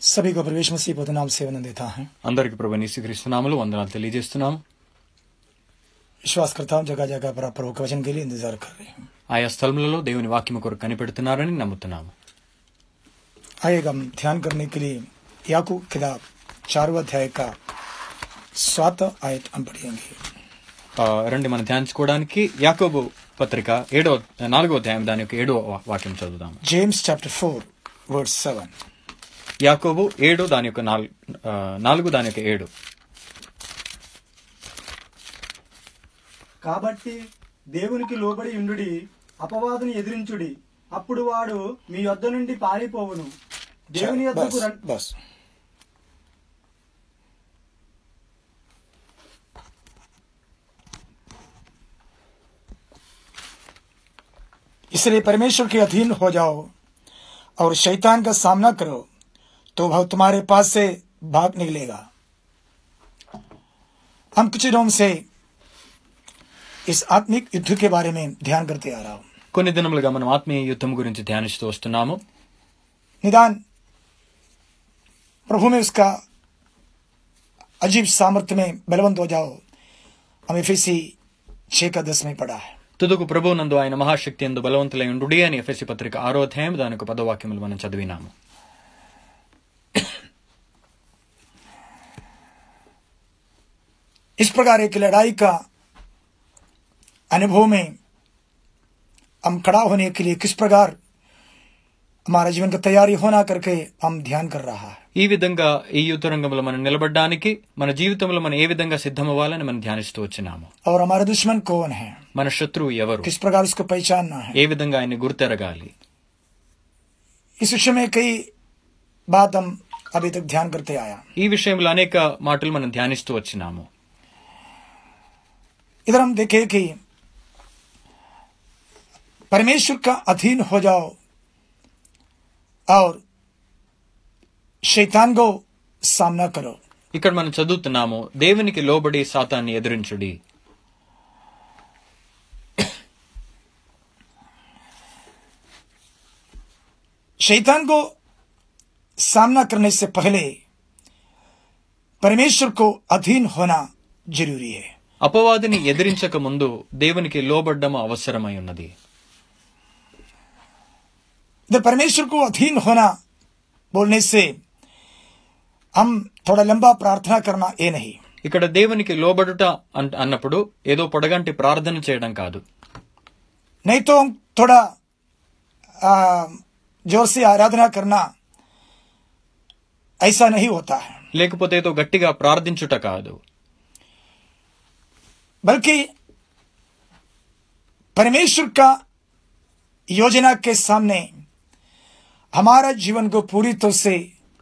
सभी को प्रवेश मसीह पद नाम से वंदन देता है అందరికి ప్రభు క్రీస్తునామలు వందనాలు తెలియజేస్తున్నాము विश्वास करता हूँ जगह जगह पर आप प्रभु के वचन के लिए इंतजार कर रहे हैं ఆయా స్థలములలో దేవుని వాక్యము కొరకు కనిపెడుతున్నారని నమ్ముతున్నాము आइएगा हम ध्यान करने के लिए याकूब किताब चारवा अध्याय का सात आयत हम पढ़ेंगे ఆ, రండి మనం ధ్యానించుకోవడానికి యాకోబు పత్రిక ఏడో నాలుగో అధ్యాయం దాని యొక్క ఏడో వా- వాక్యం చదువుదాము James chapter four word seven యాకోబు ఏడు దాని యొక్క నాలుగు ఆ, నాలుగు దాని యొక్క ఏడు కాబట్టి దేవునికి లోబడి ఉండుడి అపవాదుని ఎదిరించుడి అప్పుడు వాడు మీ యొద్ద నుండి పారిపోవును దేవుని యొద్దకు बस రం- बस इसलिए परमेश्वर के अधीन हो जाओ और शैतान का सामना करो तो वह तुम्हारे पास से भाग निकलेगा हम कुछ दिनों से इस आत्मिक युद्ध के बारे में ध्यान करते आ रहा हूं కొన్ని దినములుగా మనం ఆత్మీయ యుద్ధం గురించి ధ్యానిస్తూ వస్తున్నాము निदान प्रभु में उसका अजीब सामर्थ्य में बलवंत हो जाओ हम एफएसी छह का दस में पढ़ा है తుదుకు ప్రభు నందు ఆయన మహాశక్తి ఎందు బలవంతులై ఉండుడి అని ఎఫ్ఎస్సి పత్రిక ఆరో అధ్యాయం దాని యొక్క పదవాక్యములు మనం చదివినాము इस प्रकार एक लड़ाई का अनुभव में हम खड़ा होने के लिए किस प्रकार हमारा जीवन का तैयारी होना करके हम ध्यान कर रहा है ఈ విధంగా ఈ యుద్ధ రంగంలో మనం నిలబడడానికి మన జీవితంలో మనం ఏ విధంగా సిద్ధమవ్వాలని మనం ధ్యానిస్తూ వచ్చినాము और हमारा दुश्मन कौन है మన శత్రువు ఎవరు किस प्रकार उसको पहचानना है ఏ విధంగా ఆయన్ని గుర్తెరగాలి इस विषय में कई बात हम अभी तक ध्यान करते आया ఈ విషయంలో అనేక మాటలు మనం ధ్యానిస్తూ వచ్చినాము इधर हम देखें कि परमेश्वर का अधीन हो जाओ और शैतान को सामना करो ఇక్కడ మనం చదువుతున్నాము దేవునికి లోబడి సాతాన్ని ఎదిరించుడి शैतान को सामना करने से पहले परमेश्वर को अधीन होना जरूरी है అపవాదిని ఎదిరించక ముందు దేవునికి లోబడ్డము అవసరమై ఉన్నది इधर परमेश्वर को अधीन होना बोलने से हम थोड़ा लंबा प्रार्थना करना ये नहीं ఇక్కడ దేవునికి లోబడుట అన్- అన్నప్పుడు ఏదో పొడగంటి ప్రార్థన చేయడం కాదు नहीं तो हम थोड़ा आ, जोर से आराधना करना ऐसा नहीं होता है లేకపోతే ఏదో గట్టిగా ప్రార్థించుట కాదు बल्कि परमेश्वर का योजना के सामने हमारा जीवन को पूरी तरह से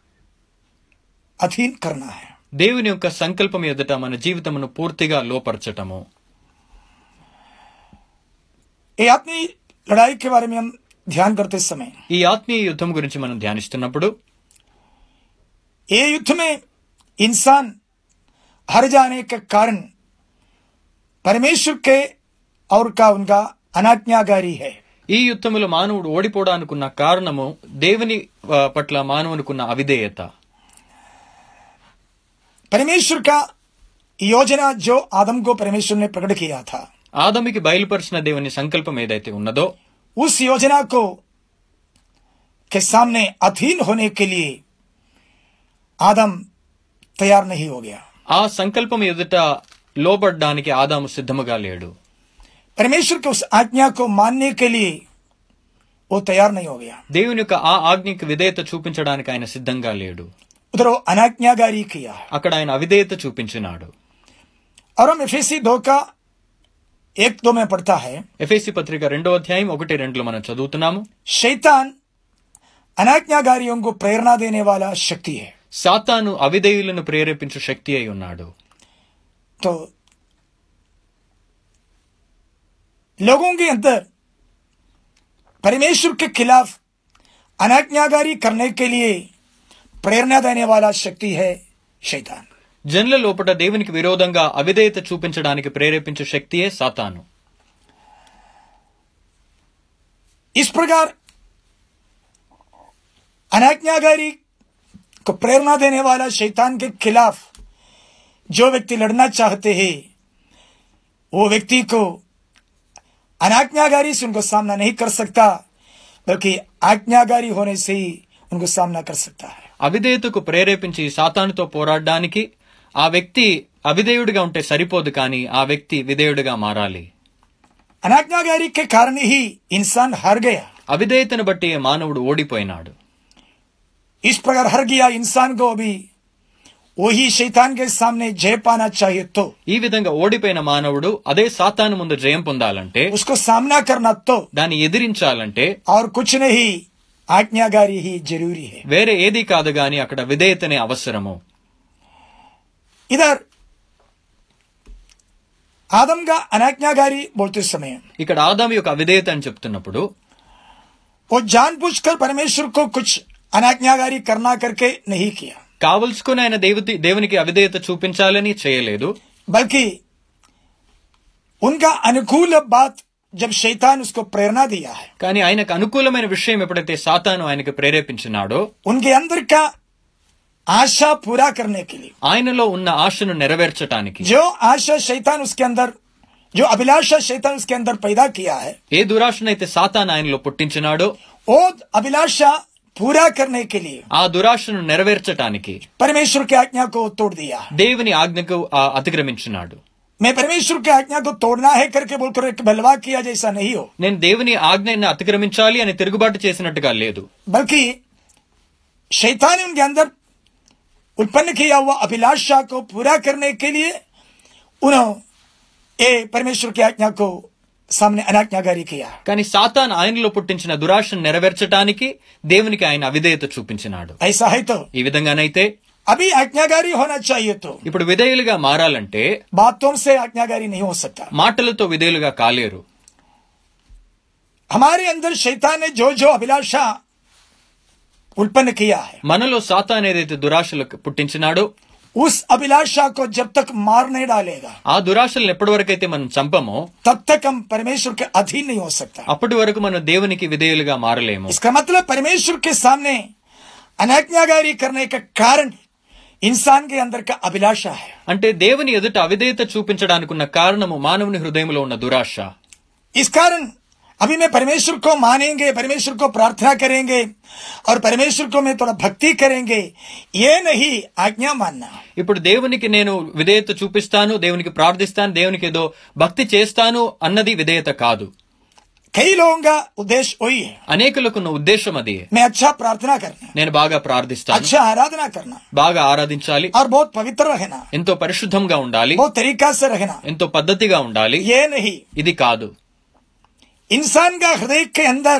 अधीन करना है దేవుని యొక్క సంకల్పం ఎదుట మన జీవితమును పూర్తిగా లోపరచటము ये आत्मीय लड़ाई के बारे में हम ध्यान करते समय ఈ ఆత్మీయ యుద్ధం గురించి మనం ధ్యానిస్తున్నప్పుడు ये युद्ध में इंसान हार जाने के कारण परमेश्वर के और का उनका अनाज्ञाकारी है ఈ యుద్ధములో మానవుడు ఓడిపోవడానికున్న కారణము దేవుని ఆ, పట్ల మానవునికున్న అవిధేయత परमेश्वर का योजना जो आदम को परमेश्वर ने प्रकट किया था ఆదమికి బయలుపరిచిన దేవుని సంకల్పం ఏదైతే ఉన్నదో उस योजना को के सामने अधीन होने के लिए आदम तैयार नहीं हो गया ఆ సంకల్పం ఎదుట లోబడ్డానికి ఆదాము సిద్ధముగా లేడు परमेश्वर के उस आज्ञा को मानने के लिए वो तैयार नहीं हो गया దేవుని యొక్క ఆ ఆజ్ఞకి విధేయత చూపించడానికి ఆయన సిద్ధంగా లేడు उधर वो अनाज्ञाकारी किया అక్కడ ఆయన అవిధేయత చూపించినాడు और हम एफएसी दो का एक दो में पढ़ता है ఎఫ్ఎసి పత్రిక రెండో అధ్యాయం ఒకటి రెండులో మనం చదువుతున్నాము शैतान अनाज्ञाकारियों को प्रेरणा देने वाला शक्ति है సాతాను అవిధేయులను ప్రేరేపించు శక్తి అయి ఉన్నాడు तो लोगों के अंदर परमेश्वर के खिलाफ अनाज्ञाकारी करने के लिए प्रेरणा देने वाला शक्ति है शैतान జనుల లోపట దేవునికి విరోధంగా అవిధేయత చూపించడానికి ప్రేరేపించు శక్తియే సాతాను इस प्रकार अनाज्ञाकारी को प्रेरणा देने वाला शैतान के खिलाफ जो व्यक्ति लड़ना चाहते हैं वो व्यक्ति को अनाज्ञाकारी से उनको सामना नहीं कर सकता बल्कि आज्ञाकारी होने से ही उनको सामना कर सकता है అవిధేయతకు ప్రేరేపించి సాతానుతో పోరాడడానికి ఆ వ్యక్తి అవిధేయుడిగా ఉంటే సరిపోదు కానీ ఆ వ్యక్తి విధేయుడిగా మారాలి अनाज्ञाकारी के कारण ही इंसान हार गया అవిధేయతను బట్టి మానవుడు ఓడిపోయినాడు इस प्रकार हर गया इंसान को अभी वही शैतान के सामने जय पाना चाहिए तो ఈ విధంగా ఓడిపోయిన మానవుడు అదే సాతాను ముందు జయం పొందాలంటే उसको सामना करना तो దాన్ని ఎదిరించాలంటే और कुछ नहीं आज्ञाकारी ही जरूरी है వేరే ఏది కాదు గాని అక్కడ విధేయతనే అవసరము इधर आदम का अनाज्ञाकारी बोलते समय ఇక్కడ ఆదాము యొక్క అవిధేయత అని చెప్తున్నప్పుడు वो जानबूझकर परमेश्वर को कुछ अनाज्ञाकारी करना करके नहीं किया కావలసుకుని ఆయన దేవుతి దేవునికి అవిధేయత చూపించాలని చేయలేదు बल्कि उनका अनुकूल बात जब शैतान उसको प्रेरणा दिया है కానీ ఆయనకు అనుకూలమైన విషయం ఎప్పుడైతే సాతాను ఆయనకు ప్రేరేపించినాడో उनके अंदर का आशा पूरा करने के लिए ఆయనలో ఉన్న ఆశను నెరవేర్చటానికి जो आशा शैतान उसके अंदर जो अभिलाषा शैतान उसके अंदर पैदा किया है ఏ దురాశనైతే సాతాను ఆయనలో పుట్టించినాడో वो अभिलाषा पूरा करने के लिए ఆ దురాశను నెరవేర్చటానికి परमेश्वर की आज्ञा को तोड़ दिया దేవుని ఆజ్ఞకు ఆ అతిక్రమించినాడు मैं परमेश्वर की आज्ञा को तोड़ना है करके बोलकर एक बलवा किया जैसा नहीं हो నేను దేవుని ఆజ్ఞని అతిక్రమించాలి అని తిరుగుబాటు చేసినట్టుగా లేదు बल्कि शैतान ने उनके अंदर उत्पन्न किया हुआ अभिलाषा को पूरा करने के लिए उन्होंने ये परमेश्वर की आज्ञा को सामने अनाज्ञाकारी किया కానీ సాతాన్ ఆయనలో పుట్టించిన దురాశను నెరవేర్చటానికి దేవునికి ఆయన అవిధేయత చూపించినాడు ऐसा है तो ఈ విధంగానైతే अभी आज्ञाकारी होना चाहिए तो ఇప్పుడు విధేయులుగా మారాలంటే बातों से आज्ञाकारी नहीं हो सकता మాటలతో విధేయులుగా కాలేరు हमारे अंदर शैतान ने जो जो अभिलाषा उत्पन्न किया है మనలో సాతాన్ ఏదైతే దురాశలు పుట్టించినాడో उस अभिलाषा को जब तक मार नहीं डालेगा ఆ దురాశలను ఎప్పటి వరకైతే మనం చంపమో तब तक हम परमेश्वर के अधीन नहीं हो सकता అప్పటి వరకు మనం దేవునికి విధేయులుగా మారలేము इसका मतलब परमेश्वर के सामने अनाज्ञाकारी करने का कारण इंसान के अंदर का अभिलाषा है అంటే దేవుని ఎదుట అవిధేయత చూపించడానికి ఉన్న కారణము మానవుని హృదయంలో ఉన్న దురాశ इस कारण अभी मैं परमेश्वर को मानेंगे परमेश्वर को प्रार्थना करेंगे और परमेश्वर को मैं थोड़ा भक्ति करेंगे ये नहीं आज्ञा मानना ఇప్పుడు దేవునికి నేను విధేయత చూపిస్తాను దేవునికి ప్రార్థిస్తాను దేవునికి ఏదో భక్తి చేస్తాను అన్నది విధేయత కాదు कई लोगों का उद्देश्य वही है అనేకులకు ఉన్న ఉద్దేశం అది मैं अच्छा प्रार्थना करना నేను బాగా ప్రార్థిస్తాను अच्छा आराधना करना బాగా ఆరాధించాలి और बहुत पवित्र रहना ఎంతో పరిశుద్ధంగా ఉండాలి बहुत तरीका से रहना ఎంతో పద్ధతిగా ఉండాలి ये नहीं ఇది కాదు इंसान का हृदय के अंदर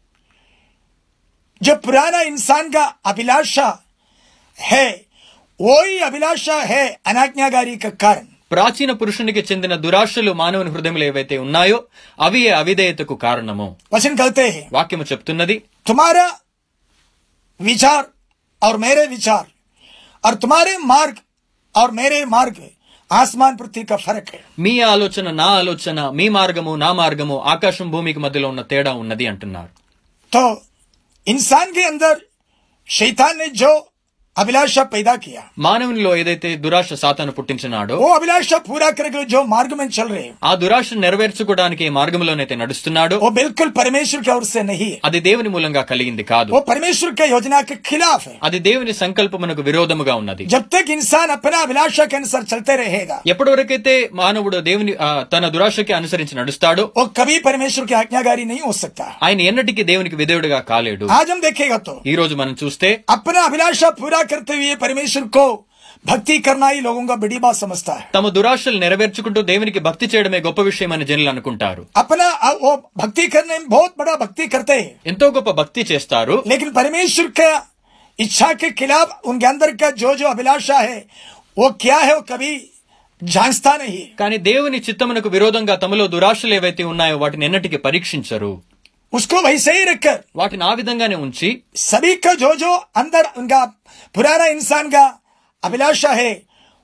जो पुराना इंसान का अभिलाषा है वही अभिलाषा है अनाज्ञाकारी का कारण ప్రాచీన పురుషునికి చెందిన దురాశలు మానవుని హృదయంలో ఏవైతే ఉన్నాయో అవి ఏ అవిధేయతకు కారణము वचन कहते हैं వాక్యము చెప్తున్నది तुम्हारा विचार और मेरे विचार और तुम्हारे मार्ग और मेरे मार्ग आसमान पृथ्वी का फर्क है మీ ఆలోచన నా ఆలోచన మీ మార్గము నా మార్గము ఆకాశం భూమికి మధ్యలో ఉన్న తేడా ఉన్నది అంటున్నారు तो इंसान के अंदर शैतान ने जो अभिलाषा पैदा किया మానవునిలో ఏదైతే దురాశ సాతాను పుట్టించినాడో वो अभिलाषा पूरा करके जो मार्ग में चल रहे हैं ఆ దురాశను నెరవేర్చుకోవడానికి ఏ మార్గంలోనైతే నడుస్తున్నాడో वो बिल्कुल परमेश्वर की ओर से नहीं है అది దేవుని మూలంగా కలిగింది కాదు वो परमेश्वर के योजना के खिलाफ है అది దేవుని సంకల్పమునకు విరోధముగా ఉన్నది जब तक इंसान अपना अभिलाषा के अनुसार चलते रहेगा ఎప్పటి వరకైతే మానవుడు దేవుని ఆ, తన దురాశకి అనుసరించి నడుస్తాడో वो कभी परमेश्वर की आज्ञाकारी नहीं हो सकता ఆయన ఎన్నటికీ దేవునికి విధేయుడిగా కాలేడు आज हम देखेगा तो ఈ రోజు మనం చూస్తే अपना अभिलाषा पूरा करते हुए परमेश्वर को भक्ति करना ही लोगों का बड़ी बात समझता है తమ దురాశలు నెరవేర్చుకుంటూ దేవునికి భక్తి చేయడమే గొప్ప విషయం అని జనులు అనుకుంటారు अपना अ- वो भक्ति करने में बहुत बड़ा भक्ति करते हैं ఎంతో గొప్ప భక్తి చేస్తారు लेकिन परमेश्वर का इच्छा के खिलाफ उनके अंदर का जो जो अभिलाषा है वो क्या है वो कभी जानता नहीं है కానీ దేవుని చిత్తమునకు విరోధంగా తమలో దురాశలు ఏవైతే ఉన్నాయో వాటిని ఎన్నటికీ పరీక్షించరు उसको वैसे ही रखकर వాటిని ఆ విధంగానే ఉంచి सभी का जो जो अंदर उनका पुराना इंसान का अभिलाषा है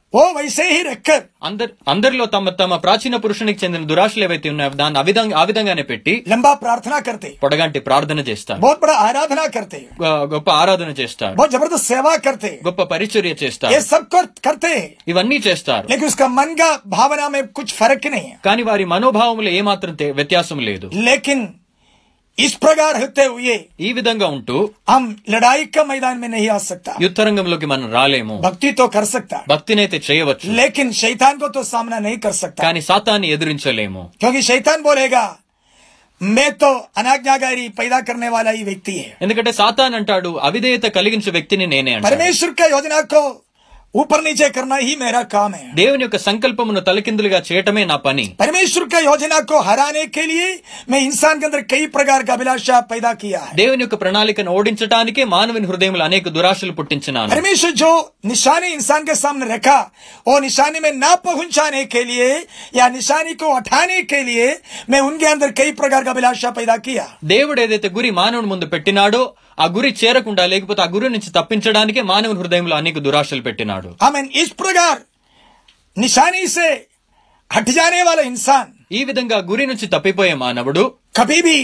वो वैसे ही रखकर అందర్ అందరిలో తమ తమ ప్రాచీన పురుషునికి చెందిన దురాశలు ఏవైతే ఉన్నాయో దాన్ని ఆ విధంగా ఆ విధంగానే పెట్టి लंबा प्रार्थना करते పొడగంటి ప్రార్థన చేస్తారు बहुत बड़ा आराधना करते గొ- గొప్ప ఆరాధన చేస్తారు बहुत जबरदस्त सेवा करते గొప్ప పరిచర్య ये చేస్తారు सब कर- करते हैं ఇవన్నీ చేస్తారు लेकिन उसका मन का भावना में कुछ फर्क नहीं है కానీ వారి మనోభావములో ఏమాత్రం తే- వ్యత్యాసం లేదు लेकिन इस प्रकार होते हुए ఈ విధంగా ఉంటూ हम लड़ाई का मैदान में नहीं आ सकता యుద్ధరంగంలోకి మనం రాలేము भक्ति तो कर सकता భక్తినైతే చేయవచ్చు लेकिन शैतान को तो सामना नहीं कर सकता కానీ సాతాన్ని ఎదిరించలేము क्योंकि शैतान बोलेगा मैं तो अनाज्ञाकारी पैदा करने वाला ही व्यक्ति है ఎందుకంటే సాతాన్ అంటాడు అవిధేయత కలిగించే వ్యక్తిని నేనే అంటాడు परमेश्वर का योजना को ऊपर नीचे करना ही मेरा काम है దేవుని యొక్క సంకల్పమును తలకిందులుగా చేయటమే నా పని परमेश्वर का योजना को हराने के लिए मैं इंसान के अंदर कई प्रकार का अभिलाषा पैदा किया है దేవుని యొక్క ప్రణాళికను ఓడించటానికే మానవుని హృదయంలో అనేక దురాశలు పుట్టించినాను परमेश्वर जो निशानी इंसान के सामने रखा वो निशानी में ना पहुंचाने के लिए या निशानी को हटाने के लिए मैं उनके अंदर कई प्रकार का अभिलाषा पैदा किया దేవుడు ఏదైతే గురి మానవుని ముందు పెట్టినాడో ఆ గురి చేరకుండా లేకపోతే ఆ గురి నుంచి తప్పించడానికే మానవుని హృదయంలో అనేక దురాశలు పెట్టినాడు हमें इस प्रकार निशानी से हट जाने वाला इंसान ఈ విధంగా గురి నుంచి తప్పిపోయే మానవుడు कभी भी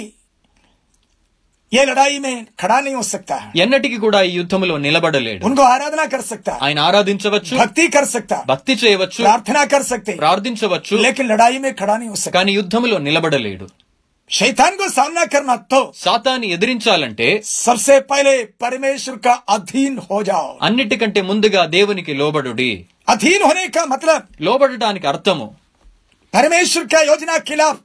ये लड़ाई में खड़ा नहीं हो सकता ఎన్నటికి కూడా ఈ యుద్ధములో నిలబడలేడు उनको आराधना कर सकता ఆయన ఆరాధించవచ్చు भक्ति कर सकता భక్తి చేయవచ్చు प्रार्थना कर सकते ప్రార్థించవచ్చు लेकिन लड़ाई में खड़ा नहीं हो सकता కానీ యుద్ధములో నిలబడలేడు शैतान को सामना करना तो సాతాన్ని ఎదిరించాలంటే सबसे पहले परमेश्वर का अधीन हो जाओ అన్నిటికంటే ముందుగా దేవునికి లోబడుడి अधीन होने का मतलब లోబడటానికి అర్థము परमेश्वर का योजना के खिलाफ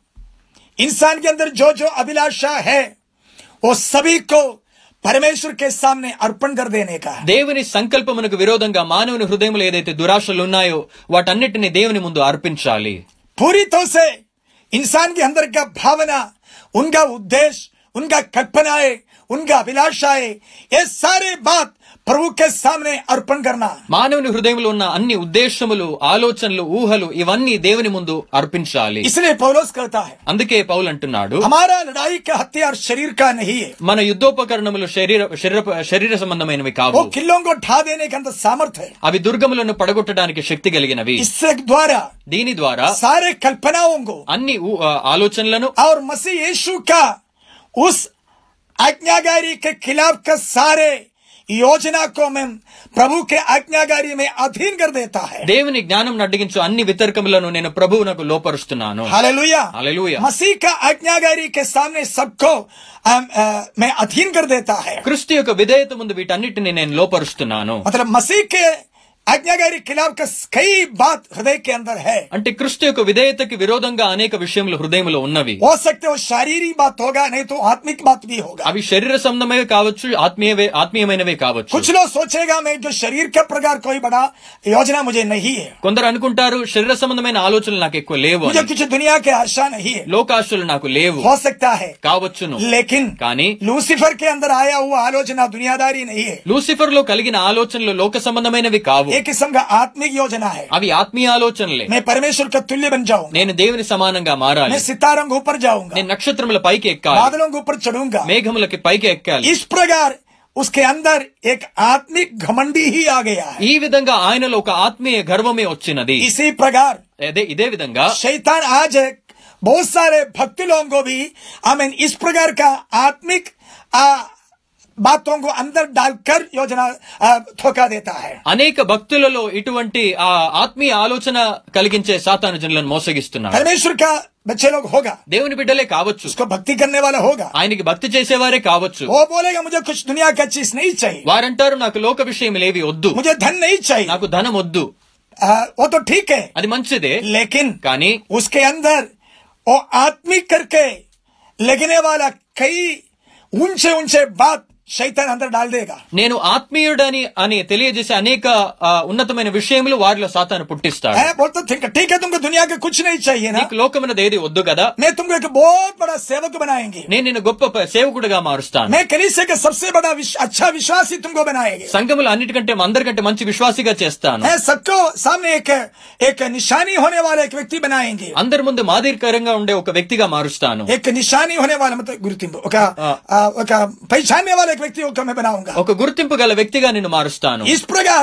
इंसान के अंदर जो जो अभिलाषा है वो सभी को परमेश्वर के सामने अर्पण कर देने का है దేవుని సంకల్పమునకు విరోధంగా మానవుని హృదయంలో ఏదైతే దురాశలు ఉన్నాయో వాటన్నిటిని దేవుని ముందు అర్పించాలి पूरी तरह से इंसान के अंदर का भावना उनका उद्देश्य उनका कल्पनाएं उनका अभिलाषाएं ये सारे बात प्रभु के सामने अर्पण करना మానవుని హృదయంలో ఉన్న అన్ని ఉద్దేశములు ఆలోచనలు ఊహలు ఇవన్నీ దేవుని ముందు అర్పించాలి इसलिए पौलोस कहता है అందుకే పౌలు అంటున్నాడు हमारा लड़ाई का हथियार शरीर का नहीं है మన యుద్ధోపకరణములు శరీర శరీర శరీర సంబంధమైనవి वो కావు किल्लों को ढा देने के अंदर सामर्थ्य है అవి దుర్గములను పడగొట్టడానికి శక్తి కలిగినవి इससे द्वारा దీని ద్వారా सारे कल्पनाओं को అన్ని ఊ- ఆ, ఆలోచనలను और मसीह यीशु का उस आज्ञाकारी के खिलाफ का सारे योजना को मैं प्रभु के आज्ञाकारी में अधीन कर देता है దేవుని జ్ఞానం అడ్డగించు అన్ని వితర్కములను నేను ప్రభువునకు లోపరుస్తున్నాను हालेलुया हालेलुया। मसीह का आज्ञाकारी के सामने सबको अम, अ, मैं अधीन कर देता है క్రిస్తు యొక్క విధేయత ముందు వీటన్నిటిని నేను లోపరుస్తున్నాను मतलब मसीह के आज्ञाकारी खिलाफ का कई बात हृदय के अंदर है అంటే క్రిస్తు యొక్క విధేయతకి విరోధంగా అనేక విషయములు హృదయంలో ఉన్నవి हो सकते हो शारीरिक बात होगा नहीं तो आत्मिक बात भी होगा అవి శరీర సంబంధమే కావచ్చు ఆత్మీయవే ఆత్మీయమైనవే కావచ్చు कुछ लोग सोचेगा मैं जो शरीर के प्रकार कोई बड़ा योजना मुझे नहीं है కొందరు అనుకుంటారు శరీర సంబంధమైన ఆలోచనలు నాకు ఎక్కువ లేవు मुझे అని. कुछ दुनिया के आशा नहीं है లోకాశలు నాకు లేవు हो सकता है కావచ్చును लेकिन కానీ लूसीफर के अंदर आया हुआ आलोचना दुनियादारी नहीं है లూసిఫర్ లో కలిగిన ఆలోచనలు లోక సంబంధమైనవి కావు एक किस्म का आत्मिक योजना है అవి ఆత్మీయ ఆలోచనలే मैं परमेश्वर का तुल्य बन जाऊंगा నేను దేవుని సమానంగా మారాలి मैं सितारों के ऊपर जाऊंगा నేను నక్షత్రముల పైకి ఎక్కాలి बादलों के ऊपर चढ़ूंगा మేఘములకి పైకి ఎక్కాలి इस प्रकार उसके अंदर एक आत्मिक घमंडी ही आ गया है ఈ విధంగా ఆయనలో ఒక ఆత్మీయ గర్వమే వచ్చినది इसी प्रकार అదే ఇదే విధంగా शैतान आज बहुत सारे भक्ति लोगों को भी हमें इस प्रकार का आत्मिक आ, बातों को अंदर डालकर योजना आ, धोखा देता है అనేక భక్తులలో ఇటువంటి ఆ ఆత్మీయ ఆలోచన కలిగించే సాతాను జనులను మోసగిస్తున్నాడు परमेश्वर का बच्चे लोग होगा దేవుని బిడ్డలే కావచ్చు उसको भक्ति करने वाला होगा ఆయనకి భక్తి చేసేవారే కావచ్చు वो बोलेगा मुझे कुछ दुनिया का चीज नहीं चाहिए వారంటారు నాకు లోక విషయం లేవి వద్దు मुझे धन नहीं चाहिए నాకు ధనం వద్దు आ, वो तो ठीक है అది మంచిదే लेकिन కానీ उसके अंदर वो आत्मिक करके लगने वाला कई ऊंचे ऊंचे बात शैतान अंदर डाल देगा నేను ఆత్మీయుడని అని తెలియజేసే అనేక ఆ, ఉన్నతమైన విషయములు వారిలో సాతాను పుట్టిస్తాడు है बोलते ठीक है ठीक है तुमको दुनिया के कुछ नहीं चाहिए ना నీకు లోకమైనది ఏది వద్దు కదా मैं तुमको एक बहुत बड़ा सेवक बनाएंगे నేను నిన్ను గొప్ప ప- సేవకుడిగా మారుస్తాను मैं कलीसिया का सबसे बड़ा विश, अच्छा विश्वासी तुमको बनाएंगे సంఘములు అన్నిటికంటే అందరికంటే మంచి విశ్వాసిగా చేస్తాను मैं सबको सामने एक एक निशानी होने वाला एक व्यक्ति बनाएंगे అందరి ముందు మాదిరికరంగా ఉండే ఒక వ్యక్తిగా మారుస్తాను एक निशानी होने वाला मतलब गुरुतिंపు ఒక ఆ, ఒక పहचानने वाला एक व्यक्ति को मैं बनाऊंगा ఒక గుర్తింపు గల వ్యక్తిగా నిన్ను మారుస్తాను इस प्रकार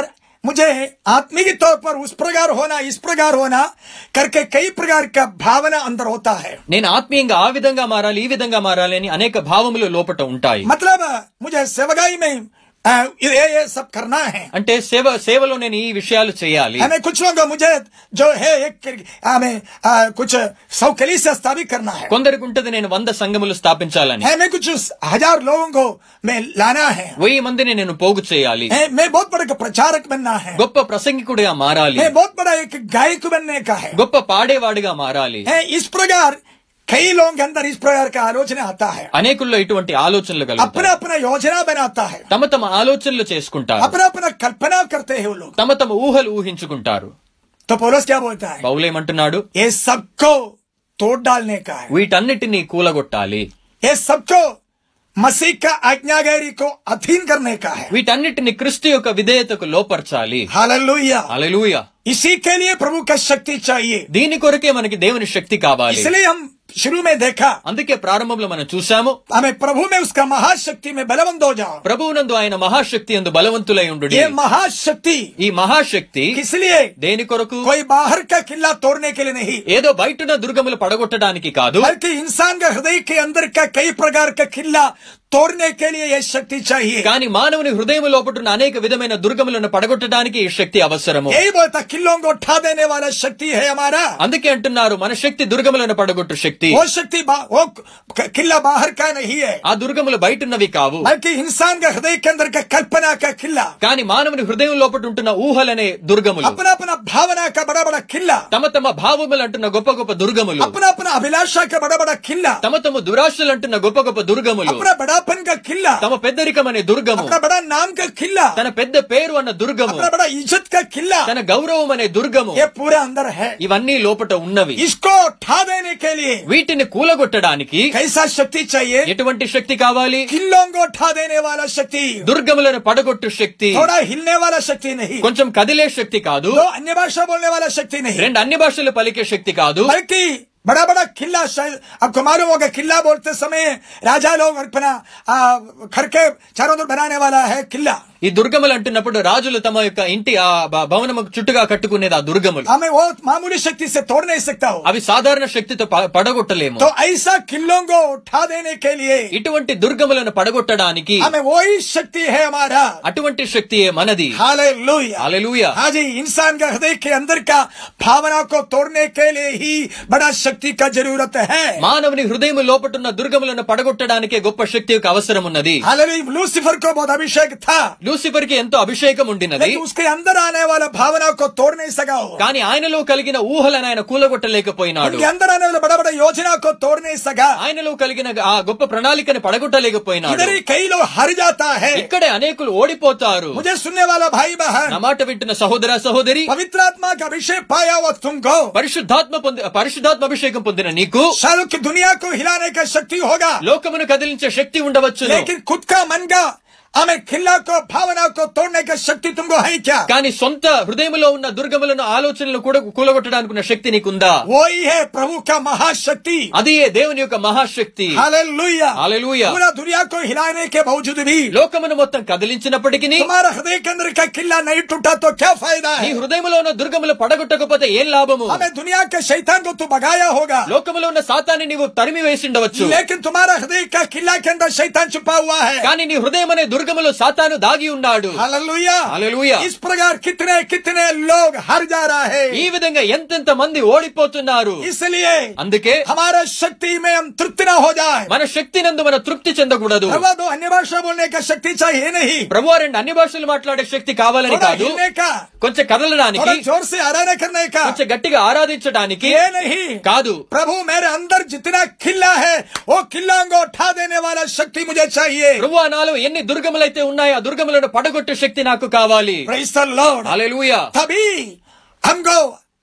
मुझे आत्मिक तौर पर उस प्रकार होना इस प्रकार होना करके कई प्रकार का भावना अंदर होता है నేను ఆత్మీయంగా ఆ విధంగా మారాలి ఈ విధంగా మారాలి అని అనేక భావములు లోపట ఉంటాయి मतलब मुझे सेवगाई में आ, ये ये सब करना है అంటే సేవ సేవలో నేను ఈ విషయాలు చేయాలి हमें कुछ लोग मुझे जो है एक हमें आ, कुछ सौ कली से स्थापित करना है కొందరికి ఉంటది నేను వంద సంఘములు స్థాపించాలని हमें कुछ हजार लोगों को मैं लाना है వెయ్యి మందిని నేను పోగు చేయాలి है, मैं बहुत बड़ा एक प्रचारक बनना है గొప్ప ప్రసంగికుడిగా మారాలి मैं बहुत बड़ा एक गायक बनने का है గొప్ప పాడేవాడిగా మారాలి है, इस प्रकार कई लोगों के अंदर इस प्रकार का आलोचना आता है అనేకుల్లో ఇటువంటి ఆలోచనలు अपना కలుగుతాయి अपना योजना बनाता है తమ తమ ఆలోచనలు చేసుకుంటారు अपना अपना कल्पना करते हैं वो लोग తమ తమ ఊహలు ఊహించుకుంటారు तो पोलोस क्या बोलता है పౌలేమంటున్నాడు ये सबको तोड़ डालने का है వీటన్నిటినీ కూలగొట్టాలి ये सबको मसीह का आज्ञाकारी को अधीन करने का है వీటన్నిటిని క్రిస్తు యొక్క విధేయతకు లోపరచాలి हालेलुया అలెలుయ इसी के लिए प्रभु का शक्ति चाहिए దీని కొరకే మనకి దేవుని శక్తి కావాలి इसलिए हम शुरू में देखा అందుకే ప్రారంభంలో మనం చూసాము हमें प्रभु में उसका महाशक्ति में बलवंत हो जाओ ప్రభువునందు ఆయన మహాశక్తి అందు బలవంతులై ఉండు ये महाशक्ति ఈ మహాశక్తి किस लिए దేని కొరకు कोई बाहर का किला तोड़ने के लिए नहीं ఏదో బయటున్న దుర్గములు పడగొట్టడానికి కాదు बल्कि इंसान का हृदय के अंदर का कई प्रकार का किला तोड़ने के लिए ये शक्ति चाहिए కానీ మానవుని హృదయం లోపటున్న అనేక విధమైన దుర్గములను పడగొట్టడానికి ఈ శక్తి అవసరము यही बोलता किलों को उठा देने वाला शक्ति है हमारा అందుకే అంటున్నారు మన శక్తి దుర్గములను పడగొట్టు శక్తి वो शक्ति बा- वो किला बाहर का नहीं है ఆ దుర్గములు బయటున్నవి కావు बल्कि इंसान का हृदय के अंदर का कल्पना का किला కానీ మానవుని హృదయం లోపట ఉంటున్న ఊహలనే దుర్గములు अपना अपना भावना का बड़ा बड़ा किला తమ తమ భావములు అంటున్న గొప్ప గొప్ప దుర్గములు अपना अपना अभिलाषा का बड़ा बड़ा किला తమ తమ దురాశలు అంటున్న గొప్ప గొప్ప దుర్గములు अपना बड़ापन का किला తమ పెద్దరికం అనే దుర్గము अपना बड़ा नाम का किला తన పెద్ద పేరు అన్న దుర్గము अपना बड़ा इज्जत का किला తన గౌరవం అనే దుర్గము ये पूरा अंदर है ఇవన్నీ లోపట ఉన్నవి इसको उठा देने के लिए వీటిని కూలగొట్టడానికి कैसा शक्ति चाहिए ఎటువంటి శక్తి కావాలి किलों को उठा देने वाला शक्ति దుర్గములను పడగొట్టు శక్తి थोड़ा हिलने वाला शक्ति नहीं కొంచెం కదిలే శక్తి కాదు दो अन्य भाषा बोलने वाला शक्ति नहीं రెండు అన్ని భాషలు పలికే శక్తి కాదు बल्कि बड़ा बड़ा किला शायद आपको मालूम होगा किला बोलते समय राजा लोग अपना आ, घर के चारों तरफ बनाने वाला है किला ఈ దుర్గములు అంటున్నప్పుడు రాజులు తమ యొక్క ఇంటి ఆ భ- భవనము చుట్టుగా కట్టుకునేది ఆ దుర్గములు हमें वो मामूली शक्ति से तोड़ नहीं सकता हो అవి సాధారణ శక్తితో ప- పడగొట్టలేము तो ऐसा किलों को उठा देने के लिए ఇటువంటి దుర్గములను పడగొట్టడానికి हमें वही शक्ति है हमारा అటువంటి శక్తియే మనది हालेलुया హల్లెలూయా हाँ जी इंसान का हृदय के अंदर का भावना को तोड़ने के लिए ही बड़ा शक्ति का जरूरत है మానవుని హృదయం లోపటున్న దుర్గములను పడగొట్టడానికే గొప్ప శక్తి యొక్క అవసరం ఉన్నది हालेलुया लूसीफर को बहुत अभिषेक था లూసిఫర్ కి ఎంతో అభిషేకం ఉండినది लेकिन उसके अंदर आने वाला भावना को तोड़ नहीं सका हो కానీ ఆయనలో కలిగిన ఊహలను ఆయన కూలగొట్టలేకపోయినాడు उनके अंदर आने वाला बड़ा बड़ा योजना को तोड़ नहीं सका ఆయనలో కలిగిన ఆ గొప్ప ప్రణాళికని పడగొట్టలేకపోయినాడు इधर ही कई लोग हर जाता है ఇక్కడే అనేకులు ఓడిపోతారు मुझे सुनने वाला भाई నా बहन మాట వింటున్న సహోదర సహోదరి पवित्र आत्मा का अभिषेक पाया हुआ तुमको పరిశుద్ధాత్మ పొంది పరిశుద్ధాత్మ అభిషేకం పొందిన నీకు शायद कि दुनिया को हिलाने का शक्ति होगा లోకమును కదిలించే శక్తి ఉండవచ్చు लेकिन खुद का मन का हमें खिल्ला को भावना को तोड़ने का शक्ति तुमको है क्या కానీ సొంత హృదయములో ఉన్న దుర్గములను ఆలోచనలు కూడా కూలగొట్టడానికి ఉన్న శక్తి నీకుందా वही है प्रभु का महाशक्ति అది ఏ దేవుని యొక్క మహాశక్తి हालेलुया हालेलुया। पूरा दुनिया को हिलाने के बावजूद भी లోకమును మొత్తం కదిలించినప్పటికీ तुम्हारा हृदय के अंदर का किला नहीं टूटा तो क्या फायदा నీ है హృదయములో ఉన్న దుర్గములు పడగొట్టకపోతే ఏం లాభము हमें दुनिया के शैतान को तू भगाया होगा లోకములో ఉన్న సాతాన్ని నీవు తరిమి వేసిండవచ్చు लेकिन तुम्हारा हृदय का किला के अंदर शैतान छुपा हुआ है కానీ నీ హృదయం అనే దుర్గములో సాతాను దాగి ఉన్నాడు हालेलुया हालेलुया। इस प्रकार कितने कितने लोग हर जा रहा है ఈ విధంగా ఎంతెంత మంది ఓడిపోతున్నారు इसलिए అందుకే हमारा शक्ति में हम तृप्त न हो जाए మన శక్తి నందు మన తృప్తి చెందకూడదు प्रभु तो अन्य भाषा बोलने का शक्ति चाहिए नहीं ప్రభు రెండు అన్ని భాషలు మాట్లాడే శక్తి కావాలని थोड़ा కాదు हिलने का కొంచెం కదలడానికి थोड़ा जोर से आराधना करने का కొంచెం గట్టిగా ఆరాధించడానికి ये नहीं కాదు प्रभु मेरे अंदर जितना खिल्ला है वो खिल्ला को उठा देने वाला शक्ति मुझे चाहिए ప్రభు నాలో ఎన్ని దుర్గములైతే ఉన్నాయో ఆ దుర్గములను పడగొట్టే శక్తి నాకు కావాలి Praise the Lord. హల్లెలూయా तभी हमको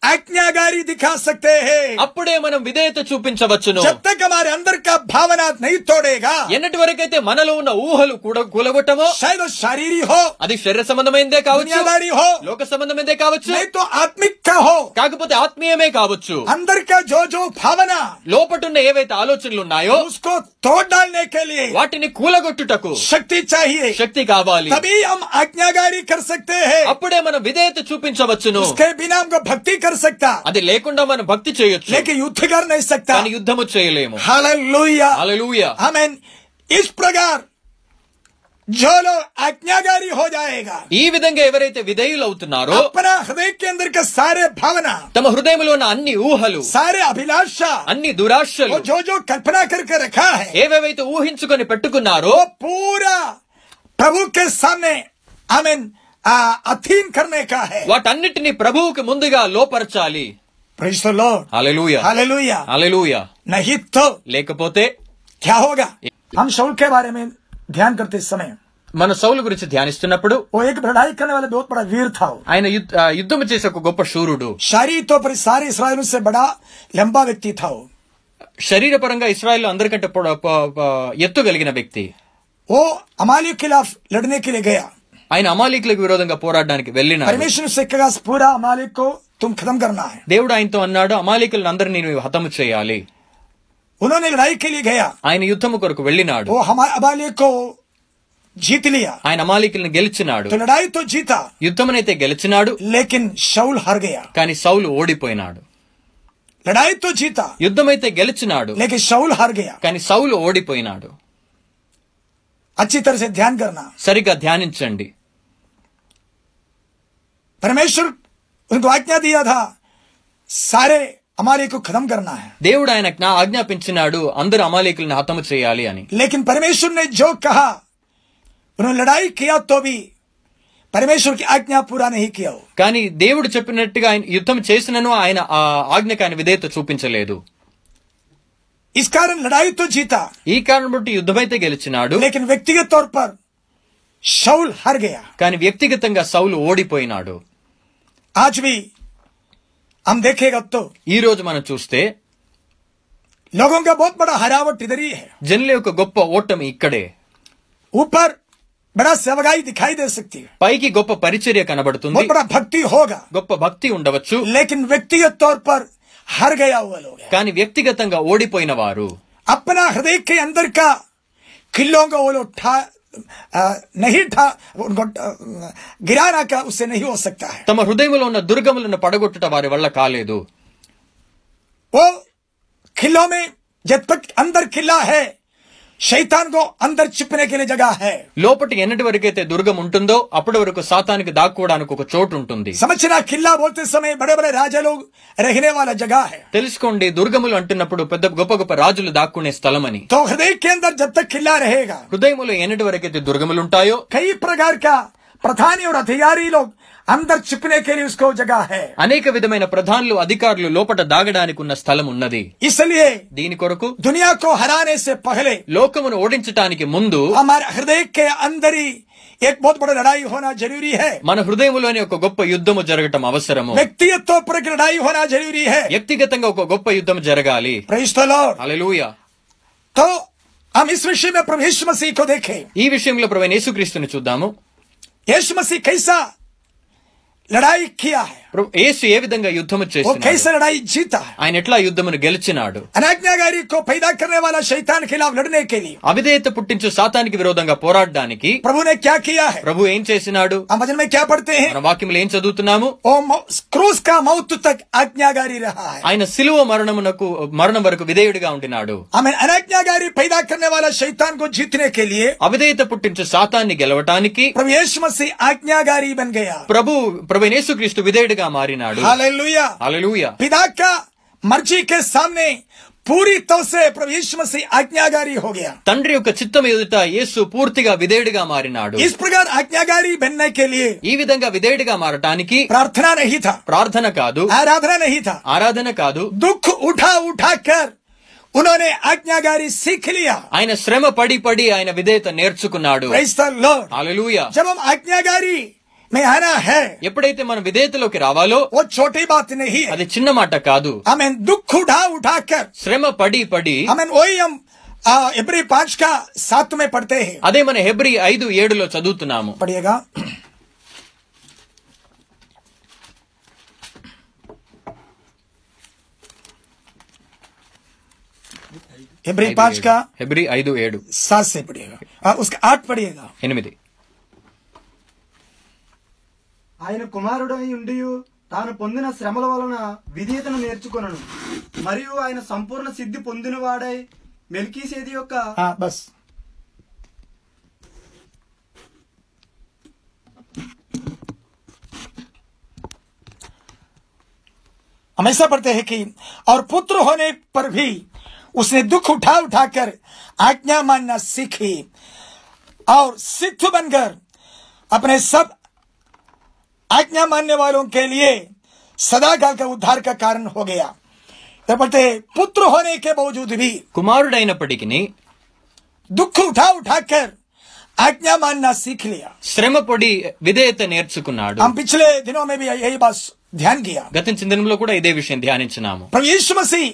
आज्ञाकारी दिखा सकते हैं అప్పుడే మనం విధేయత చూపించవచ్చును जब तक हमारे अंदर का भावना नहीं तोड़ेगा ఎన్నటి వరకైతే మనలో ఉన్న ఊహలు కూడా కూలగొట్టమో शायद वो शारीरी हो అది శరీర సంబంధమైందే కావచ్చు दुनियादारी हो లోక సంబంధమైందే కావచ్చు नहीं तो आत्मिक का हो కాకపోతే ఆత్మీయమే కావచ్చు अंदर का जो जो भावना లోపటున్న ఏవైతే ఆలోచనలు ఉన్నాయో उसको तोड़ डालने के लिए వాటిని కూలగొట్టుటకు शक्ति चाहिए శక్తి కావాలి तभी हम आज्ञाकारी कर सकते हैं అప్పుడే మనం విధేయత చూపించవచ్చును उसके बिना हमको भक्ति कर सकता అది లేకుండా మనం భక్తి చేయొచ్చు लेकिन युद्ध कर नहीं सकता కానీ యుద్ధము చేయలేము हालेलुया హల్లెలూయా आमीन इस प्रकार जो लोग आज्ञाकारी हो जाएगा ఈ విధంగా ఎవరైతే విధేయులు అవుతున్నారో अपना हृदय के अंदर के सारे भावना తమ హృదయంలో ఉన్న అన్ని ఊహలు सारे अभिलाषा అన్ని దురాశలు वो जो जो कल्पना करके रखा है ఏవేవైతే ఊహించుకొని పెట్టుకున్నారో वो पूरा प्रभु के सामने आमीन अधीन करने का है వాటన్నిటిని ప్రభువుకి ముందుగా లోపరచాలి Praise the Lord. హల్లెలూయా हालेलुया హల్లెలూయా नहीं तो లేకపోతే क्या होगा हम शाऊल के बारे में ध्यान करते समय మన సౌలు గురించి ధ్యానిస్తున్నప్పుడు वो एक लड़ाई करने वाला बहुत बड़ा वीर था वो। ఆయన యుద్ధ- ఆ, యుద్ధం చేసే ఒక గొప్ప శూరుడు शारीरिक तौर पर सारे इसराइलों से बड़ा लंबा व्यक्ति था वो శరీరపరంగా ఇస్రాయల్ అందరికంటే పొడ- ప- ప- ఎత్తు కలిగిన వ్యక్తి वो अमालिक के खिलाफ लड़ने के लिए गया ఆయన అమాలికులకు విరోధంగా పోరాడడానికి వెళ్ళినాడు परमेश्वर से कहा पूरा अमालिक को तुम खत्म करना है దేవుడు ఆయనతో అన్నాడు అమాలికులను అందరినీ నీవు హతము చేయాలి उन्होंने लड़ाई के लिए गया ఆయన యుద్ధము కొరకు వెళ్ళినాడు वो हमारे अमालिक को जीत लिया ఆయన అమాలికులను గెలిచినాడు तो लड़ाई तो जीता యుద్ధమునైతే గెలిచినాడు लेकिन शाऊल हार गया కానీ సౌలు ఓడిపోయినాడు लड़ाई तो जीता యుద్ధమైతే గెలిచినాడు लेकिन शाऊल हार गया కానీ సౌలు ఓడిపోయినాడు अच्छी तरह से ध्यान करना సరిగ్గా ధ్యానించండి परमेश्वर उनको आज्ञा दिया था सारे अमालिक को खत्म करना है దేవుడు ఆయనకు నా ఆజ్ఞాపించినాడు అందరు అమాలికులను హతము చేయాలి అని लेकिन परमेश्वर ने जो कहा उन्होंने लड़ाई किया तो भी परमेश्वर की आज्ञा पूरा नहीं किया वो। కానీ దేవుడు చెప్పినట్టుగా ఆయన యుద్ధం చేసినను ఆయన ఆ ఆజ్ఞకు ఆయన విధేయత చూపించలేదు इस कारण लड़ाई तो जीता ఈ కారణం బట్టి యుద్ధమైతే గెలిచినాడు लेकिन व्यक्तिगत तौर पर शाऊल हार गया కానీ వ్యక్తిగతంగా సౌలు ఓడిపోయినాడు आज भी हम देखेगा तो ఈ రోజు మనం చూస్తే लोगों का बहुत बड़ा हरावट इधर ही है జనుల యొక్క గొప్ప ఓటమి ఇక్కడే ऊपर बड़ा सेवगाई दिखाई दे सकती है పైకి గొప్ప పరిచర్య కనబడుతుంది बहुत बड़ा भक्ति होगा గొప్ప భక్తి ఉండవచ్చు लेकिन व्यक्तिगत तौर पर हार गया हुआ लोग हैं। కానీ వ్యక్తిగతంగా ఓడిపోయిన వారు अपना हृदय के अंदर का किल्लों को वो लोग ठा आ, नहीं ठा उनको आ, गिराना का उससे नहीं हो सकता है తమ హృదయంలో ఉన్న దుర్గములను పడగొట్టుట వారి వల్ల కాలేదు वो खिल्लों में जब तक अंदर खिल्ला है शैतान को अंदर छिपने के लिए जगह है లోపటి ఎన్నటి వరకైతే దుర్గం ఉంటుందో అప్పటి వరకు సాతానికి దాక్కోవడానికి ఒక చోటు ఉంటుంది समझना खिल्ला बोलते समय बड़े बड़े राजा लोग रहने वाला जगह है తెలుసుకోండి దుర్గములు అంటున్నప్పుడు పెద్ద గొప్ప గొప్ప రాజులు దాక్కునే స్థలమని तो हृदय के अंदर जब तक खिल्ला रहेगा హృదయములో ఎన్నటి వరకైతే దుర్గములు ఉంటాయో कई प्रकार का प्रधानी और अधिकारी लोग अंदर छिपने के लिए उसको जगह है అనేక విధమైన ప్రధానులు అధికారులు లోపట దాగడానికి ఉన్న స్థలం ఉన్నది इसलिए దీని కొరకు दुनिया को हराने से पहले లోకమును ఓడించటానికి ముందు हमारे हृदय के अंदर ही एक बहुत बड़ा लड़ाई होना जरूरी है మన హృదయములోని ఒక గొప్ప యుద్ధము జరగటం అవసరము व्यक्तिगत तौर पर एक लड़ाई होना जरूरी है వ్యక్తిగతంగా ఒక గొప్ప యుద్ధం జరగాలి Praise the Lord. హల్లెలూయా तो हम इस विषय में प्रभु यीशु मसीह को देखें ఈ విషయంలో ప్రవీణ యేసుక్రీస్తుని చూద్దాము यीशु मसीह कैसा लड़ाई किया है ప్రభు యేసు ఏ విధంగా యుద్ధము वो చేస్తున్నాడు कैसे लड़ाई जीता है ఆయన ఎట్లా యుద్ధమును గెలిచినాడు अनाज्ञाकारी को पैदा करने वाला शैतान के खिलाफ लड़ने के लिए అవిధేయత పుట్టించు సాతానికి విరోధంగా పోరాడడానికి प्रभु ने क्या किया है ప్రభు ఏం చేసినాడు हम वचन में क्या पढ़ते हैं మన వాక్యంలో ఏం చదువుతున్నాము वो मौ- क्रूस का मौत तक आज्ञाकारी रहा है ఆయన సిలువ మరణమునకు మరణం వరకు విధేయుడిగా ఉండినాడు हमें अनाज्ञाकारी पैदा करने वाला शैतान को जीतने के लिए అవిధేయత పుట్టించు సాతాన్ని గెలవటానికి प्रभु यीशु मसीह आज्ञाकारी बन गया ప్రభు ప్రభు యేసుక్రీస్తు విధేయుడిగా మారినాడు हालेलुया హల్లెలూయా पिता का मर्जी के सामने पूरी तरह से प्रभु यीशु मसीह आज्ञाकारी हो गया తండ్రి యొక్క చిత్తం ఎదుట యేసు పూర్తిగా విధేయుడిగా మారినాడు इस प्रकार आज्ञाकारी बनने के लिए ఈ విధంగా విధేయుడిగా మారటానికి प्रार्थना नहीं था ప్రార్థన కాదు आराधना नहीं था ఆరాధన కాదు दुख उठा उठा कर उन्होंने आज्ञाकारी सीख लिया ఆయన శ్రమ పడి పడి ఆయన విధేయత నేర్చుకున్నాడు Praise the Lord. హల్లెలూయా जब हम आज्ञाकारी में आना है ఎప్పుడైతే మనం విధేయతలోకి రావాలో वो छोटी बात नहीं है అది చిన్న మాట కాదు हमें दुख उठा उठाकर శ్రమ పడి పడి हमें वही हम आ, इब्री पांच का सात में पढ़ते हैं అదే మన హెబ్రి ఐదు ఏడులో చదువుతున్నాము पढ़िएगा इब्री ఐదు पांच ఏడు. का హెబ్రి ఐదు ఏడు सात से पढ़िएगा आ, उसका आठ पढ़िएगा ఎనిమిది ఆయన కుమారుడై ఉండి తాను పొందిన శ్రమల వలన విధేయతను నేర్చుకొనను మరియు ఆయన సంపూర్ణ సిద్ధి పొందినవాడై మెల్కీసేది యొక్క हाँ बस हम ऐसा पढ़ते हैं कि और पुत्र होने पर भी उसने दुख उठा उठाकर आज्ञा मानना सीखी और सिद्ध बनकर अपने सब आज्ञा मानने वालों के लिए सदा काल का उद्धार का कारण हो गया तो पढ़ते हैं, पुत्र होने के बावजूद भी కుమారుడైనప్పటికీ दुख उठा उठाकर आज्ञा मानना सीख लिया శ్రమ పడి విధేయత నేర్చుకున్నాడు हम पिछले दिनों में भी यही बात ध्यान किया గతించిన దినంలో కూడా ఇదే విషయం ధ్యానించినాము प्रभु यीशु मसीह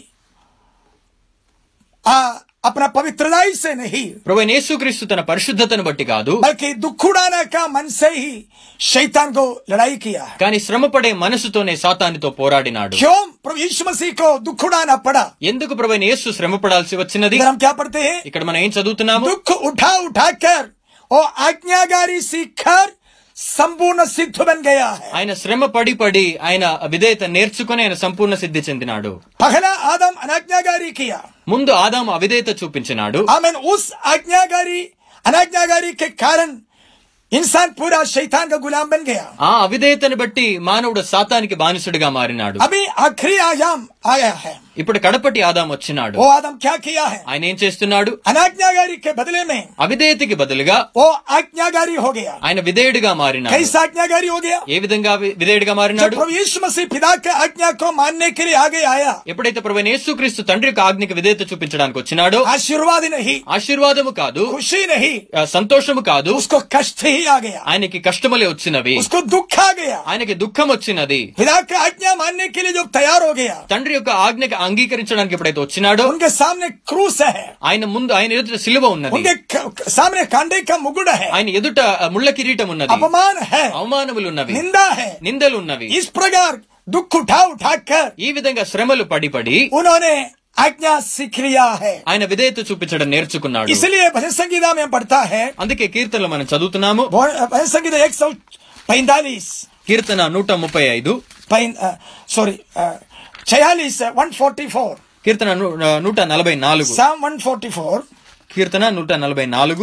आ, अपना पवित्रताई से नहीं ప్రభు అయిన యేసుక్రీస్తు తన పరిశుద్ధతను బట్టి కాదు बल्कि दुख उड़ाने का मन से ही शैतान को लड़ाई किया है కానీ శ్రమ పడే మనసుతోనే సాతానితో పోరాడినాడు क्यों प्रभु यीशु मसीह को दुख उड़ाना पड़ा ఎందుకు ప్రభు అయిన యేసు శ్రమ పడాల్సి వచ్చినది इधर हम क्या पढ़ते हैं ఇక్కడ మనం ఏం చదువుతున్నాము दुख उठा उठाकर और आज्ञाकारी सीखकर संपूर्ण सिद्ध बन गया है ఆయన శ్రమ పడి పడి ఆయన విధేయత నేర్చుకుని ఆయన సంపూర్ణ సిద్ధి చెందినాడు पहला आदम अनाज्ञाकारी किया ముందు ఆదాము అవిధేయత చూపించినాడు आमेन उस आज्ञाकारी अनाज्ञाकारी के कारण इंसान पूरा शैतान का गुलाम बन गया ఆ అవిధేయతను బట్టి మానవుడు సాతానికి బానిసుడిగా మారినాడు अभी आखिरी आयाम आया है ఇప్పుడు కడపటి ఆదాం వచ్చినాడు वो आदम क्या किया है ఆయన ఏం చేస్తున్నాడు अनाज्ञाकारी के बदले में అవిధేయతకి బదులుగా वो आज्ञाकारी हो गया ఆయన విధేయుడిగా మారినాడు कैसा आज्ञाकारी हो गया ఏ విధంగా వి- విధేయుడిగా जब మారినాడు प्रभु यीशु मसीह पिता के आज्ञा को मानने के लिए आगे आया ఎప్పుడైతే ప్రభు యేసుక్రీస్తు తండ్రి యొక్క ఆజ్ఞకి విధేయత చూపించడానికి వచ్చినాడో आशीर्वाद नहीं ఆశీర్వాదము కాదు खुशी नहीं ఆ, సంతోషము కాదు उसको कष्ट ही आ गया ఆయనకి కష్టములే వచ్చినవి उसको दुख आ गया ఆయనకి దుఃఖం వచ్చినది पिता की आज्ञा मानने के लिए जो तैयार हो गया తండ్రి యొక్క ఆజ్ఞకి అంగీకరించడానికి ఎప్పుడైతే వచ్చినాడో उनके सामने क्रूस है ఆయన ముందు ఆయన ఎదుట సిలువ ఉన్నది उनके क- सामने कांडे का मुकुट है ఆయన ఎదుట ఆ, ముళ్ళ కిరీటం ఉన్నది अपमान है అవమానములు ఉన్నవి निंदा है నిందలు ఉన్నవి इस प्रकार दुख उठा उठाकर ఈ విధంగా శ్రమలు పడి పడి उन्होंने आज्ञा सीख लिया है ఆయన విధేయత చూపించడం నేర్చుకున్నాడు इसलिए भजन संगीता में पढ़ता है అందుకే కీర్తనలు మనం చదువుతున్నాము भजन संगीता एक सौ पैंतालीस కీర్తన నూట ముప్పై ఐదు सॉरी छियालीस वन फोर्टी फोर కీర్తన ను- నూట నలభై నాలుగు साम वन फोर्टी फोर కీర్తన నూట నలభై నాలుగు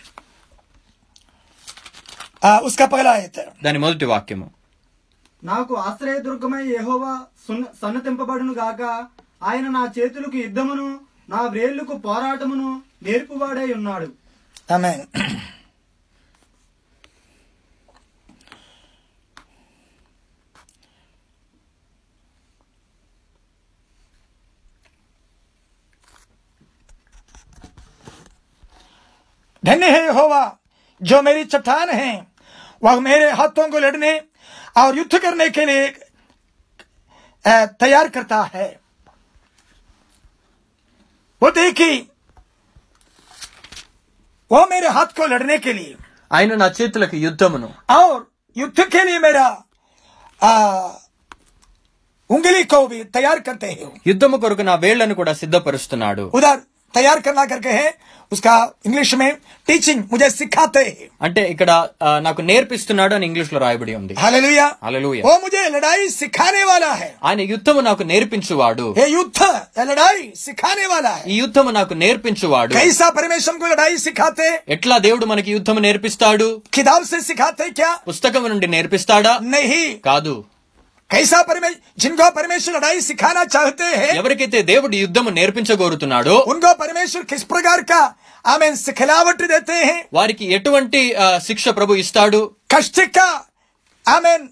उसका पहला आयत है దాని మొదటి వాక్యము నాకు ఆశ్రయదుర్గమై యెహోవా సున్న- సన్నతింపబడును గాక ఆయన నా చేతులకు యుద్ధమును నా వ్రేళ్లకు పోరాటమును నేర్పువాడై ఉన్నాడు आमेन धन्य है यहोवा जो मेरी चट्टान है वह मेरे हाथों को लड़ने और युद्ध करने के लिए अ, तैयार करता है वो देखी वो मेरे हाथ को लड़ने के लिए ఆయన నా చేతులకు యుద్ధమును और युद्ध के लिए मेरा आ, उंगली को भी तैयार करते हैं యుద్ధము కొరకు నా వేళ్లను కూడా సిద్ధపరుస్తున్నాడు उधर तैयार करना करके है उसका इंग्लिश में टीचिंग मुझे सिखाते हैं అంటే ఇక్కడ ఆ, నాకు నేర్పిస్తున్నాడు అని ఇంగ్లీష్ లో రాయబడి ఉంది हालेलुया హల్లెలూయా वो मुझे लड़ाई सिखाने वाला है ఆయన యుద్ధము నాకు నేర్పించువాడు ये युद्ध ये लड़ाई सिखाने वाला है ఈ యుద్ధము నాకు నేర్పించువాడు कैसा परमेश्वर को लड़ाई सिखाते ఎట్లా దేవుడు మనకి యుద్ధము నేర్పిస్తాడు किताब से सिखाते क्या పుస్తకం నుండి నేర్పిస్తాడా नहीं కాదు कैसा परमेश्वर जिनको परमेश्वर लड़ाई सिखाना चाहते हैं ఎవరికైతే దేవుడు యుద్ధము నేర్పించగోరుతున్నాడో उनको परमेश्वर किस प्रकार का आमेन सिखलावट देते हैं వారికి ఎటువంటి ఆ, శిక్ష ప్రభు ఇస్తాడు कष्ट का आमेन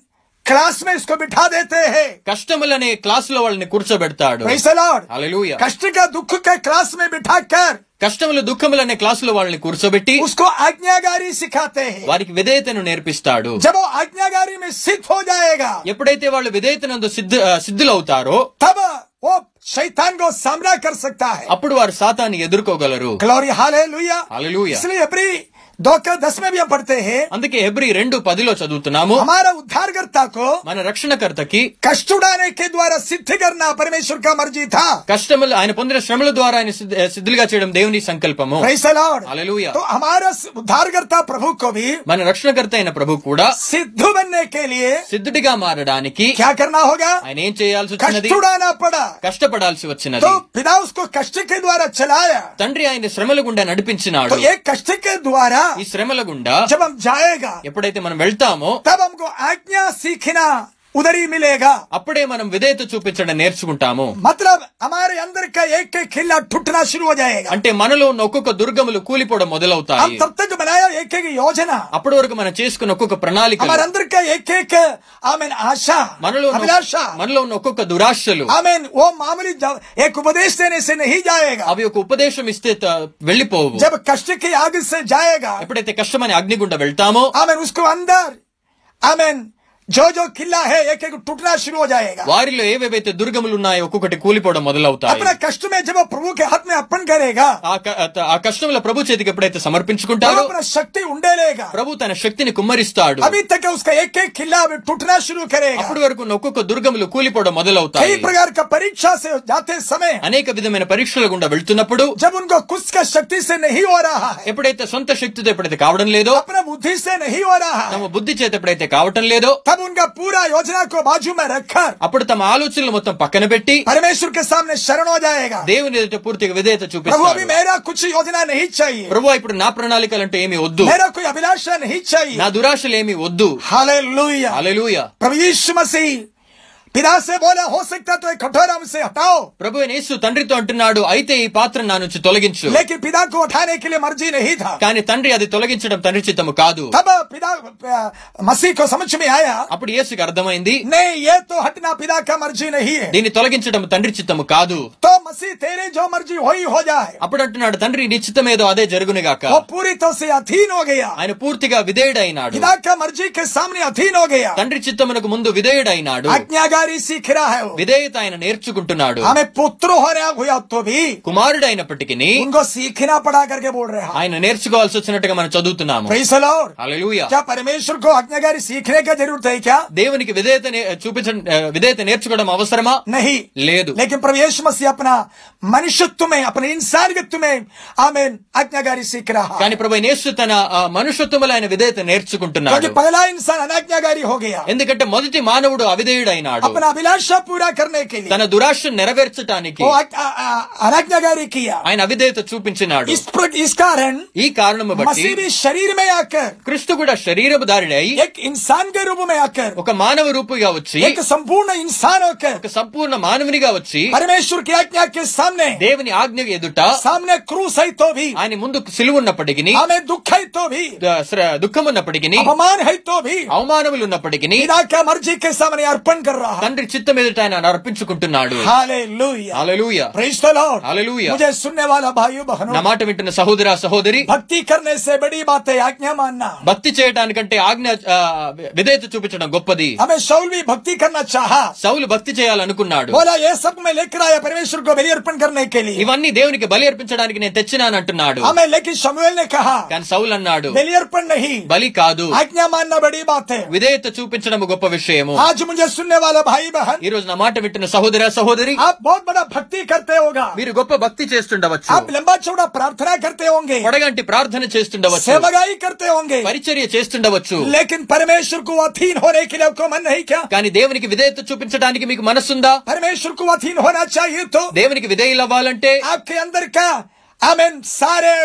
क्लास में इसको बिठा देते हैं కష్టములనే క్లాసులో వాళ్ళని కూర్చోబెడతాడు Praise the Lord. హల్లెలూయా कष्ट का दुख का क्लास में बिठाकर కష్టములు దుఃఖములనే క్లాసులో వాళ్ళని కూర్చోబెట్టి उसको आज्ञाकारी सिखाते हैं వారికి విధేయతను నేర్పిస్తాడు जब वो आज्ञाकारी में सिद्ध हो जाएगा ఎప్పుడైతే వాళ్ళు విధేయతనందు సిద్ధ ఆ, సిద్ధులవుతారో तब वो शैतान को सामना कर सकता है అప్పుడు వారు సాతాన్ని ఎదుర్కోగలరు ग्लोरी हालेलुया हालेलुया। इसलिए अबरी दो के दस में भी हम पढ़ते हैं అందుకే హెబ్రి రెండు పదిలో చదువుతున్నాము हमारा उद्धारकर्ता को మన రక్షణకర్తకి कष्ट उड़ाने के द्वारा सिद्ध करना परमेश्वर का मर्जी था కష్టములు ఆయన పొందిన శ్రమల ద్వారా ఆయన సిద్ధ- సిద్ధులుగా చేయడం దేవుని సంకల్పము Praise the Lord. हालेलुया। तो हमारा उद्धारकर्ता प्रभु को भी మన రక్షణకర్త అయిన ప్రభు కూడా सिद्ध बनने के लिए సిద్ధుడిగా మారడానికి क्या करना होगा ఆయన ఏం చేయాల్సి వచ్చినది कष्ट उड़ाना पड़ा కష్టపడాల్సి వచ్చినది तो पिता उसको कष्ट के द्वारा चलाया తండ్రి ఆయన శ్రమల గుండా నడిపించినాడు तो एक कष्ट के द्वारा ఈ శ్రమల గుండా जब हम जाएगा ఎప్పుడైతే మనం వెళ్తామో तब हमको आज्ञा सीखना उधर ही मिलेगा అప్పుడే మనం విధేయత చూపించడం నేర్చుకుంటాము मतलब हमारे अंदर का एक एक खिल्ला टूटना शुरू हो जाएगा అంటే మనలో ఉన్న ఒక్కొక్క దుర్గములు కూలిపోవడం हम మొదలవుతాయి तब तक बनाया एक एक योजना అప్పటి వరకు మనం చేసుకున్న ఒక్కొక్క ప్రణాళిక हमारे अंदर का एक एक आमीन आशा మనలో ఉన్న अभिलाषा మనలో ఉన్న ఒక్కొక్క దురాశలు आमीन वो मामूली ज- एक उपदेश देने से नहीं जाएगा అవి ఒక ఉపదేశం ఇస్తే త- వెళ్ళిపోవు जब कष्ट की आग से जाएगा ఎప్పుడైతే కష్టమని అగ్నిగుండ వెళ్తామో आमीन उसको अंदर आमीन जो जो किला है एक एक टूटना शुरू हो जाएगा వారిలో ఏవేవైతే దుర్గములు ఉన్నాయో ఒక్కొక్కటి కూలిపోవడం మొదలవుతాయి अपना कष्ट में जब वो प्रभु के हाथ में अर्पण करेगा ఆ క- ఆ కష్టముల ప్రభు చేతికి ఎప్పుడైతే तब సమర్పించుకుంటారో अपना शक्ति उंडेलेगा ప్రభు తన శక్తిని కుమ్మరిస్తాడు अभी तक उसका एक एक किला अभी टूटना शुरू करेगा అప్పటి వరకు ఉన్న ఒక్కొక్క దుర్గములు కూలిపోవడం మొదలవుతాయి कई प्रकार का परीक्षा से जाते समय అనేక విధమైన పరీక్షల గుండా వెళ్తున్నప్పుడు जब उनको कुछ का शक्ति से नहीं हो रहा है ఎప్పుడైతే సొంత శక్తితో ఎప్పుడైతే కావడం లేదో अपना बुद्धि से नहीं हो रहा है తమ బుద్ధి చేత ఎప్పుడైతే కావటం లేదో तब उनका पूरा योजना को बाजू में रखकर అప్పుడు తమ ఆలోచనలు మొత్తం పక్కన పెట్టి परमेश्वर के सामने शरण हो जाएगा దేవుని ఎదుట పూర్తిగా విధేయత प्रभु अभी చూపిస్తాడు मेरा कुछ योजना नहीं चाहिए ప్రభు ఇప్పుడు నా ప్రణాళికలు అంటే ఏమి వద్దు मेरा कोई अभिलाषा नहीं నా चाहिए దురాశలు ఏమి వద్దు हालेलुया అలెలుయ प्रभु यीशु मसीह पिता से बोला हो सकता तो एक कठोरा हमसे हटाओ ప్రభు అయిన యేసు తండ్రితో అంటున్నాడు అయితే ఈ పాత్ర నా నుంచి తొలగించు लेकिन पिता को उठाने के लिए मर्जी नहीं था కానీ తండ్రి అది తొలగించడం తండ్రి చిత్తము కాదు तब पिता अ, मसीह को समझ में आया అప్పుడు యేసుకి అర్థమైంది नहीं ये तो हटना पिता का मर्जी नहीं है దీన్ని తొలగించడం తండ్రి చిత్తము కాదు तो मसीह तेरे जो मर्जी वही हो जाए అప్పుడు అంటున్నాడు తండ్రి నీ చిత్తం ఏదో అదే జరుగునుగాక वो पूरी तरह से अधीन हो गया ఆయన పూర్తిగా విధేయుడైనాడు पिता का मर्जी के सामने अधीन हो गया తండ్రి చిత్తమునకు ముందు విధేయుడైనాడు आज्ञाकारी सीख रहा है वो విధేయత ఆయన నేర్చుకుంటున్నాడు हमें पुत्र हो रहा हुआ तो भी కుమారుడైనప్పటికీ उनको सीखना पड़ा करके बोल रहे हैं ఆయన నేర్చుకోవాల్సి వచ్చినట్టుగా మనం చదువుతున్నాము Praise the Lord. హల్లెలూయా क्या परमेश्वर को आज्ञाकारी सीखने की जरूरत है क्या దేవునికి విధేయత నే- చూపించ విధేయత నేర్చుకోవడం అవసరమా नहीं లేదు लेकिन प्रभु यीशु मसीह अपना मनुष्यत्व में अपने इंसानियत में आमीन आज्ञाकारी सीख रहा है కానీ ప్రభు యేసు తన ఆ, మనుష్యత్వములో ఆయన విధేయత నేర్చుకుంటున్నాడు क्योंकि पहला इंसान अनाज्ञाकारी हो गया ఎందుకంటే మొదటి మానవుడు అవిధేయుడైనాడు अपना अभिलाषा पूरा करने के लिए తన దురాశను నెరవేర్చటానికి वो आ- आ- आ- अनाज्ञाकारी किया ఆయన అవిధేయత చూపించినాడు इस प्र- इस कारण ఈ కారణము బట్టి मसीह भी शरीर में आकर క్రీస్తు కూడా శరీరధారుడై एक इंसान के रूप में आकर ఒక మానవ రూపుగా వచ్చి एक संपूर्ण इंसान होकर ఒక సంపూర్ణ మానవునిగా వచ్చి परमेश्वर की आज्ञा के सामने దేవుని ఆజ్ఞ ఎదుట सामने क्रूस है तो भी ఆయన ముందు సిలువ ఉన్నప్పటికీ हमें दुख है तो भी దుఃఖం ఉన్నప్పటికీ अपमान है तो भी అవమానములు ఉన్నప్పటికీ पिता का मर्जी के सामने अर्पण कर रहा है తండ్రి చిత్తం ఎదుట ఆయన అర్పించుకుంటున్నాడు हालेलुया హల్లెలూయా प्रेज द लॉर्ड हालेलुया। मुझे सुनने वाला भाइयों నా बहनों మాట వింటున్న సహోదర సహోదరి भक्ति करने से बड़ी बात है आज्ञा मानना భక్తి చేయటానికంటే ఆజ్ఞ ఆ, విధేయత చూపించడం గొప్పది हमें शाऊल भी भक्ति करना चाहा సౌలు భక్తి చేయాలనుకున్నాడు बोला ये सब मैं लेकर आया परमेश्वर को बलि अर्पण करने के लिए ఇవన్నీ దేవునికి బలి అర్పించడానికి నేను తెచ్చినానంటున్నాడు हमें लेकिन शमुएल ने कहा కానీ సౌలు అన్నాడు बलि अर्पण नहीं బలి కాదు आज्ञा मानना बड़ी बात है విధేయత చూపించడం గొప్ప విషయము आज मुझे सुनने वाला भाई बहन ఈ రోజు నా మాట వింటున్న సహోదర సహోదరి आप बहुत बड़ा भक्ति करते होगा మీరు గొప్ప భక్తి చేస్తుండవచ్చు आप लंबा चौड़ा प्रार्थना करते होंगे పొడగంటి ప్రార్థన చేస్తుండవచ్చు सेवगाई करते होंगे పరిచర్య చేస్తుండవచ్చు लेकिन परमेश्वर को अधीन होने के लिए आपको मन नहीं क्या కానీ దేవునికి విధేయత చూపించడానికి మీకు మనస్సుందా परमेश्वर को अधीन होना चाहिए तो దేవునికి విధేయులు అవ్వాలంటే आपके अंदर का आमीन सारे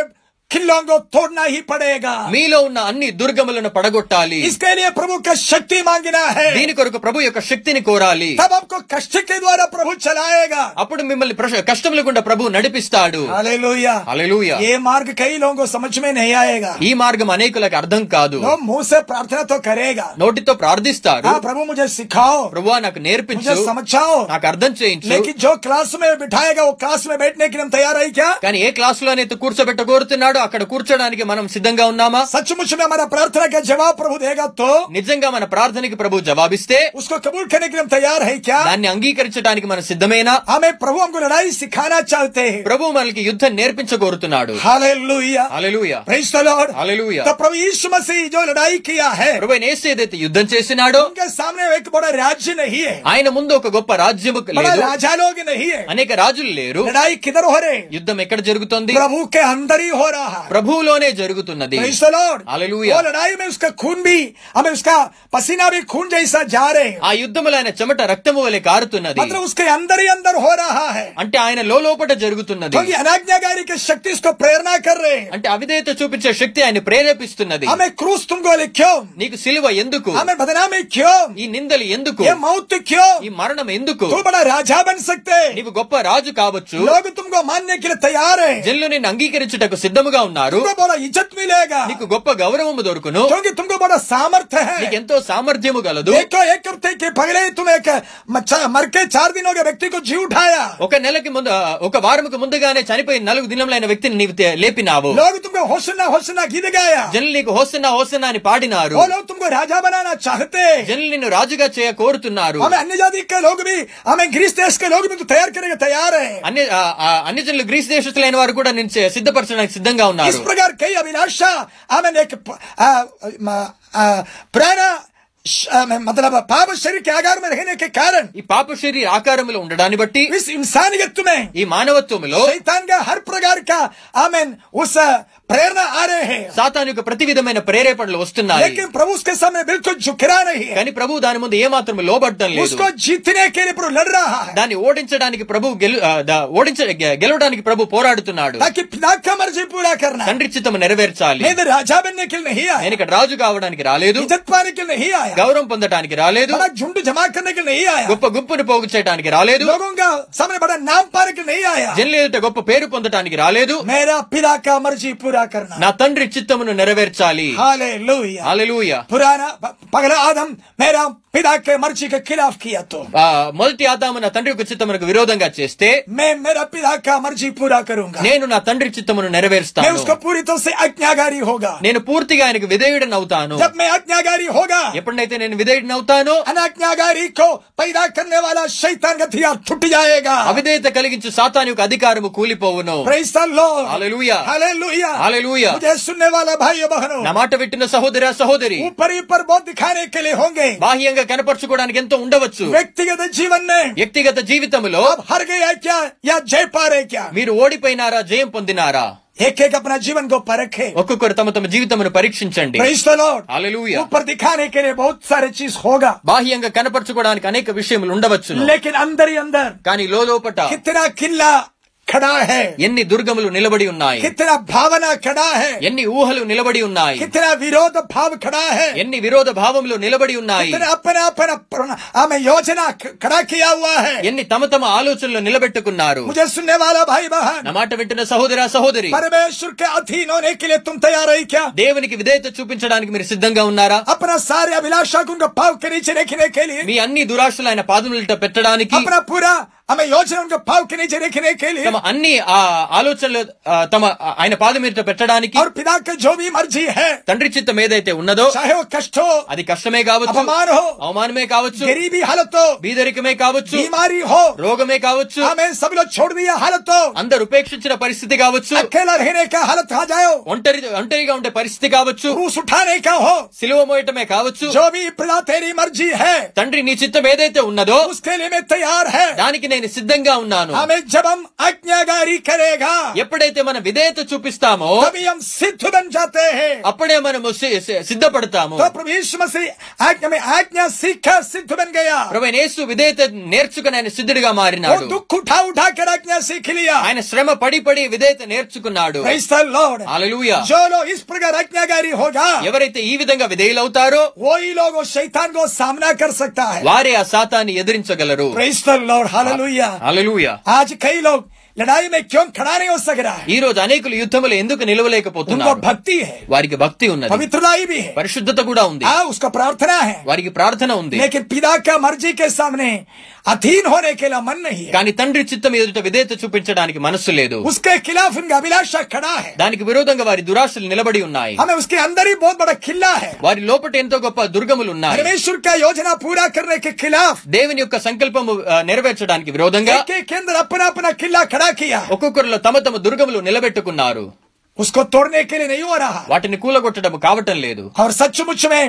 किल्लों को तोड़ना ही पड़ेगा మీలో ఉన్న అన్ని దుర్గములను పడగొట్టాలి इसके लिए प्रभु का शक्ति मांगना है దీని కొరకు ప్రభు యొక్క శక్తిని కోరాలి तब आपको कष्ट के द्वारा प्रभु चलाएगा అప్పుడు మిమ్మల్ని ప్రశ- కష్టముల గుండా ప్రభు నడిపిస్తాడు हालेलुया హల్లెలూయా ये मार्ग कई लोगों को समझ में नहीं आएगा ఈ మార్గం అనేకులకు అర్థం కాదు लोग मुंह से प्रार्थना तो करेगा నోటితో ప్రార్థిస్తారు हाँ प्रभु मुझे सिखाओ ప్రభువా నాకు मुझे నేర్పించు समझाओ నాకు అర్థం చేయించు लेकिन जो क्लास में बिठाएगा वो क्लास में बैठने के लिए हम तैयार है क्या కానీ ఏ క్లాస్ లో అయితే కూర్చోబెట్ట కోరుతున్నాడో అక్కడ కూర్చోడానికి మనం సిద్ధంగా ఉన్నామా सचमुच में हमारा प्रार्थना का जवाब प्रभु देगा तो నిజంగా మన ప్రార్థనకి ప్రభు జవాబిస్తే उसको कबूल करने के लिए हम तैयार है क्या దాన్ని అంగీకరించడానికి మన సిద్ధమేనా हमें प्रभु हमको लड़ाई सिखाना चाहते हैं ప్రభు మనకి యుద్ధం నేర్పించగోరుతున్నాడు हालेलुया హల్లెలూయా प्रेज द लॉर्ड హల్లెలూయా तो प्रभु यीशु मसीह जो लड़ाई किया है ప్రభు యేసు ఏదైతే యుద్ధం చేసినాడో उनके सामने एक बड़ा राज्य नहीं है ఆయన ముందు ఒక గొప్ప రాజ్యము बड़ा లేదు राजा लोग नहीं है అనేక రాజులు లేరు लड़ाई किधर हो रहे యుద్ధం ఎక్కడ జరుగుతుంది प्रभु के अंदर ही हो रहा है ప్రభువులోనే జరుగుతున్నది Praise the Lord. Hallelujah. वो लड़ाई में उसका खून भी हमें उसका पसीना भी खून जैसा जा रहे हैं ఆ యుద్ధములో ఆయన చెమట రక్తము వలె కారుతున్నది मतलब उसके अंदर ही अंदर हो रहा है అంటే ఆయన లోపట జరుగుతున్నది क्योंकि अनाज्ञाकारी की शक्ति उसको प्रेरणा कर रहे हैं అంటే అవిధేయత చూపించే శక్తి ఆయన ప్రేరేపిస్తున్నది हमें क्रूस तुमको ले क्यों నీకు సిలువ ఎందుకు हमें बदनामी क्यों ఈ నిందలు ఎందుకు ये मौत क्यों ఈ మరణం ఎందుకు तू बड़ा राजा बन सकते నీవు గొప్ప రాజు కావచ్చు लोग तुमको मानने के लिए तैयार है జనులు నిన్ను అంగీకరించుటకు సిద్ధముగా ఉన్నారు तुमको बड़ा इज्जत मिलेगा నీకు గొప్ప గౌరవము దొరుకును क्योंकि तुमको बड़ा सामर्थ्य है నీకు ఎంతో సామర్థ్యము గలదు देखो एक हफ्ते के पहले ही तुम एक मच्छा- मर के चार दिनों के व्यक्ति को जी उठाया ఒక నెలకి ముందు ఆ, ఒక వారముకు ముందుగానే చనిపోయిన నాలుగు దినములైన వ్యక్తిని నీవు తే- లేపినావు लोग तुमको होशना होशना गीत गाया జనులు నీకు హోసన్నా హోసన్నా అని పాడినారు वो लोग तुमको राजा बनाना चाहते हैं। జనులు నిన్ను రాజుగా చేయ కోరుతున్నారు हमें अन्य जाति के लोग भी हमें ग्रीस देश के लोग भी तो तैयार करने के तैयार है అన్ని ఆ, ఆ, అన్ని జనులు గ్రీస్ దేశస్తులైన వారు కూడా నేను చే- సిద్ధపరచడానికి సిద్ధంగా इस ఉన్నారు प्रकार कई अभिलाषा हमें एक प- आ, म- आ, पुराना श- आ, मतलब पाप शरीर के आकार में रहने के कारण ఈ పాప శరీర ఆకారంలో ఉండడాన్ని బట్టి इस इंसानियत में ఈ మానవత్వములో शैतान का हर प्रकार का आमेन उस प्रेरणा आ रहे हैं సాతాను యొక్క ప్రతి విధమైన ప్రేరేపణలు వస్తున్నాయి लेकिन प्रभु उसके सामने बिल्कुल झुकरा नहीं है కానీ ప్రభు దాని ముందు ఏమాత్రం లోబడటం లేదు उसको जीतने के लिए प्रभु लड़ रहा है దాన్ని ఓడించడానికి ప్రభు గెలు ఆ, దా- ఓడించ గె- గెలవడానికి ప్రభు పోరాడుతున్నాడు ताकि पिता का मर्जी पूरा करना है। తండ్రి చిత్తము నెరవేర్చాలి मैं इधर राजा बनने के लिए नहीं आया నేను ఇక్కడ రాజు కావడానికి రాలేదు इज्जत पाने के लिए नहीं आया గౌరవం పొందడానికి రాలేదు बड़ा झुंड जमा करने के लिए नहीं आया గొప్ప గుంపును పోగు చేయడానికి రాలేదు लोगों का सामने बड़ा नाम पाने के लिए नहीं आया జనుల ఎదుట గొప్ప పేరు పొందడానికి రాలేదు मेरा पिता का मर्जी पूरा करना నా తండ్రి చిత్తమును నెరవేర్చాలి हालेलुया హల్లెలూయా पुराना प- पगला आदम मेरा पिता के मर्जी के खिलाफ किया तो ఆ, మొదటి ఆదాము నా తండ్రి యొక్క చిత్తమునకు విరోధంగా చేస్తే मैं मेरा पिता का मर्जी पूरा करूंगा నేను నా తండ్రి చిత్తమును मैं నెరవేరుస్తాను उसको पूरी तरह से आज्ञाकारी होगा నేను పూర్తిగా ఆయనకు విధేయుడని అవుతాను जब मैं आज्ञाकारी होगा ఎప్పుడైతే నేను విధేయుడిని అవుతానో अनाज्ञाकारी को पैदा करने वाला शैतान का हथियार छुट जाएगा అవిధేయత కలిగించు సాతాను యొక్క అధికారము కూలిపోవును Praise the Lord. Hallelujah. Hallelujah. Hallelujah. मुझे सुनने वाला भाइयों बहनों నా మాట వింటున్న సహోదర సహోదరి ऊपर ही ऊपर बहुत दिखाने के लिए होंगे బాహ్యంగా కనపరచుకోవడానికి ఎంతో ఉండవచ్చు व्यक्तिगत जीवन में వ్యక్తిగత జీవితంలో आप हार गए क्या या जय पा रहे क्या మీరు ఓడిపోయినారా జయం పొందినారా एक एक अपना जीवन को परखे ఒక్కొక్కరు తమ తమ జీవితమును పరీక్షించండి Praise the Lord. హల్లెలూయా ऊपर दिखाने के लिए बहुत सारे चीज होगा బాహ్యంగా కనపరచుకోవడానికి అనేక విషయములు ఉండవచ్చును लेकिन अंदर ही अंदर కానీ లోపట कितना किला खड़ा है ఎన్ని దుర్గములు నిలబడి ఉన్నాయి कितना भावना खड़ा है ఎన్ని ఊహలు నిలబడి ఉన్నాయి कितना विरोध भाव खड़ा है ఎన్ని విరోధ భావములు నిలబడి ఉన్నాయి कितना अपना अपना प्रण- हमें योजना ख- खड़ा किया हुआ है ఎన్ని తమ తమ ఆలోచనలు నిలబెట్టుకున్నారు मुझे सुनने वाला भाई बहन నా మాట వింటున్న సహోదర సహోదరి परमेश्वर के अधीन होने के लिए तुम तैयार है क्या దేవునికి విధేయత చూపించడానికి మీరు సిద్ధంగా ఉన్నారా अपना सारे अभिलाषा को उनका पाव के नीचे रखने के लिए మీ అన్ని దురాశలు ఆయన పాదములట పెట్టడానికి अपना पूरा हमें योजना उनका पाव के नीचे रखने के लिए తమ అన్ని ఆ ఆలోచనలు ఆ, తమ ఆయన పాదం మీద పెట్టడానికి और पिता की जो भी मर्जी है తండ్రి చిత్తం ఏదైతే ఉన్నదో चाहे वो कष्ट हो అది కష్టమే కావచ్చు अपमान हो అవమానమే కావచ్చు गरीबी हालत हो బీదరికమే కావచ్చు बीमारी हो రోగమే కావచ్చు हमें सब लोग छोड़ दिया हालत हो అందరు ఉపేక్షించిన పరిస్థితి కావచ్చు अकेला रहने का हालत आ जाओ ఒంటరి ఒంటరిగా ఉండే పరిస్థితి కావచ్చు क्रूस उठाने का हो సిలువ మోయటమే కావచ్చు जो भी पिता तेरी मर्जी है తండ్రి నీ చిత్తం ఏదైతే ఉన్నదో उसके लिए मैं तैयार है దానికి నేను సిద్ధంగా ఉన్నాను हमें जब हम आज्ञाकारी करेगा ఎప్పుడైతే మనం విధేయత చూపిస్తామో तभी हम सिद्ध बन जाते हैं అప్పుడే మనము సి- సి- సిద్ధపడతాము तो प्रभु यीशु मसीह आज्ञा में आज्ञा सीखा सिद्ध सिद्ध बन गया ప్రభు యేసు విధేయత నేర్చుకుని ఆయన సిద్ధుడిగా वो మారినాడు दुख उठा उठा कर आज्ञा सीख लिया ఆయన శ్రమ పడి పడి విధేయత నేర్చుకున్నాడు Praise the Lord. హల్లెలూయా जो लोग इस प्रकार आज्ञाकारी होगा ఎవరైతే ఈ విధంగా విధేయులవుతారో वही लोग वो शैतान को सामना कर सकता है వారే ఆ శాతాన్ని ఎదిరించగలరు Praise the Lord. Hallelujah. హల్లెలూయా आज कई लोग लड़ाई में क्यों खड़ा नहीं हो सक रहा है ఈ రోజు అనేకులు యుద్ధములు ఎందుకు उनको నిలవలేకపోతున్నారు भक्ति है వారికి భక్తి ఉన్నది पवित्रता ही भी है పరిశుద్ధత కూడా ఉంది हाँ उसका प्रार्थना है వారికి ప్రార్థన ఉంది लेकिन पिता का मर्जी के सामने अधीन होने के लिए मन नहीं है కానీ తండ్రి చిత్తం ఎదుట విధేయత చూపించడానికి మనస్సు లేదు उसके खिलाफ उनका अभिलाषा खड़ा है దానికి విరోధంగా వారి దురాశలు నిలబడి ఉన్నాయి हमें उसके अंदर ही बहुत बड़ा किला है వారి లోపట ఎంతో గొప్ప దుర్గములు ఉన్నాయి परमेश्वर का योजना पूरा करने के खिलाफ దేవుని యొక్క సంకల్పము ఆ, నెరవేర్చడానికి విరోధంగా एक एक के अंदर अपना अपना किला खड़ा किया ఒక్కొక్కరిలో తమ తమ దుర్గములు నిలబెట్టుకున్నారు उसको तोड़ने के लिए नहीं हो रहा వాటిని కూలగొట్టడం కావటం లేదు और सचमुच में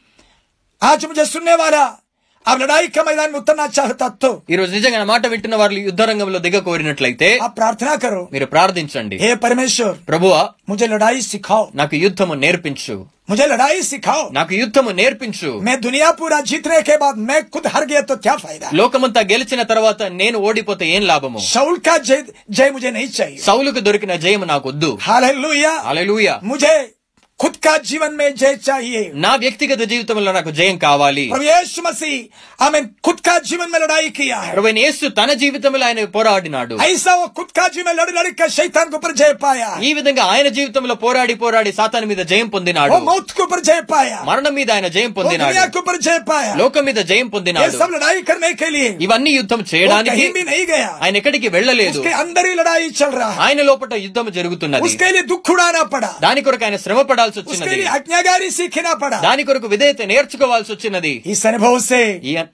आज मुझे सुनने वाला अब लड़ाई के मैदान में उतरना चाहता तो ఈ రోజు నిజంగా నా మాట వింటున్న వారు యుద్ధ రంగంలో దిగ కోరినట్లయితే आप प्रार्थना करो మీరు ప్రార్థించండి हे परमेश्वर ప్రభువా मुझे लड़ाई सिखाओ నాకు యుద్ధము నేర్పించు मुझे लड़ाई सिखाओ నాకు యుద్ధము నేర్పించు मैं दुनिया पूरा जीतने के बाद मैं खुद हार गया तो क्या फायदा లోకమంతా గెలిచిన తర్వాత నేను ఓడిపోతే ఏం లాభము शाउल का जय जय मुझे नहीं चाहिए సౌలుకు దొరికిన జయము నాకొద్దు हालेलुया అలెలుయ मुझे खुद का जीवन में जय चाहिए నా వ్యక్తిగత జీవితంలో నాకు జయం కావాలి प्रभु यीशु मसीह हमें खुद का जीवन में लड़ाई किया है ప్రభువైన యేసు తన జీవితంలో ఆయన పోరాడినాడు ऐसा वो खुद का जीवन लड़ लड़ कर शैतान के ऊपर जय पाया ఈ విధంగా ఆయన జీవితంలో పోరాడి పోరాడి సాతాను మీద జయం పొందినాడు वो मौत के ऊपर जय पाया మరణం మీద ఆయన జయం वो दुनिया పొందినాడు के ऊपर जय पाया లోకం మీద జయం ये పొందినాడు सब लड़ाई करने के लिए ఇవన్నీ యుద్ధం वो చేయడానికి कहीं भी नहीं गया ఆయన ఎక్కడికి వెళ్ళలేదు उसके अंदर ही लड़ाई चल रहा है ఆయన లోపల యుద్ధం జరుగుతున్నది उसके लिए दुख उड़ाना पड़ा దాని కొరకు ఆయన శ్రమ పడాల్సి उसके వచ్చినది लिए आज्ञाकारी सीखना पड़ा దాని కొరకు విధేయత నేర్చుకోవాల్సి వచ్చినది इस अनुभव से ఈ అన్-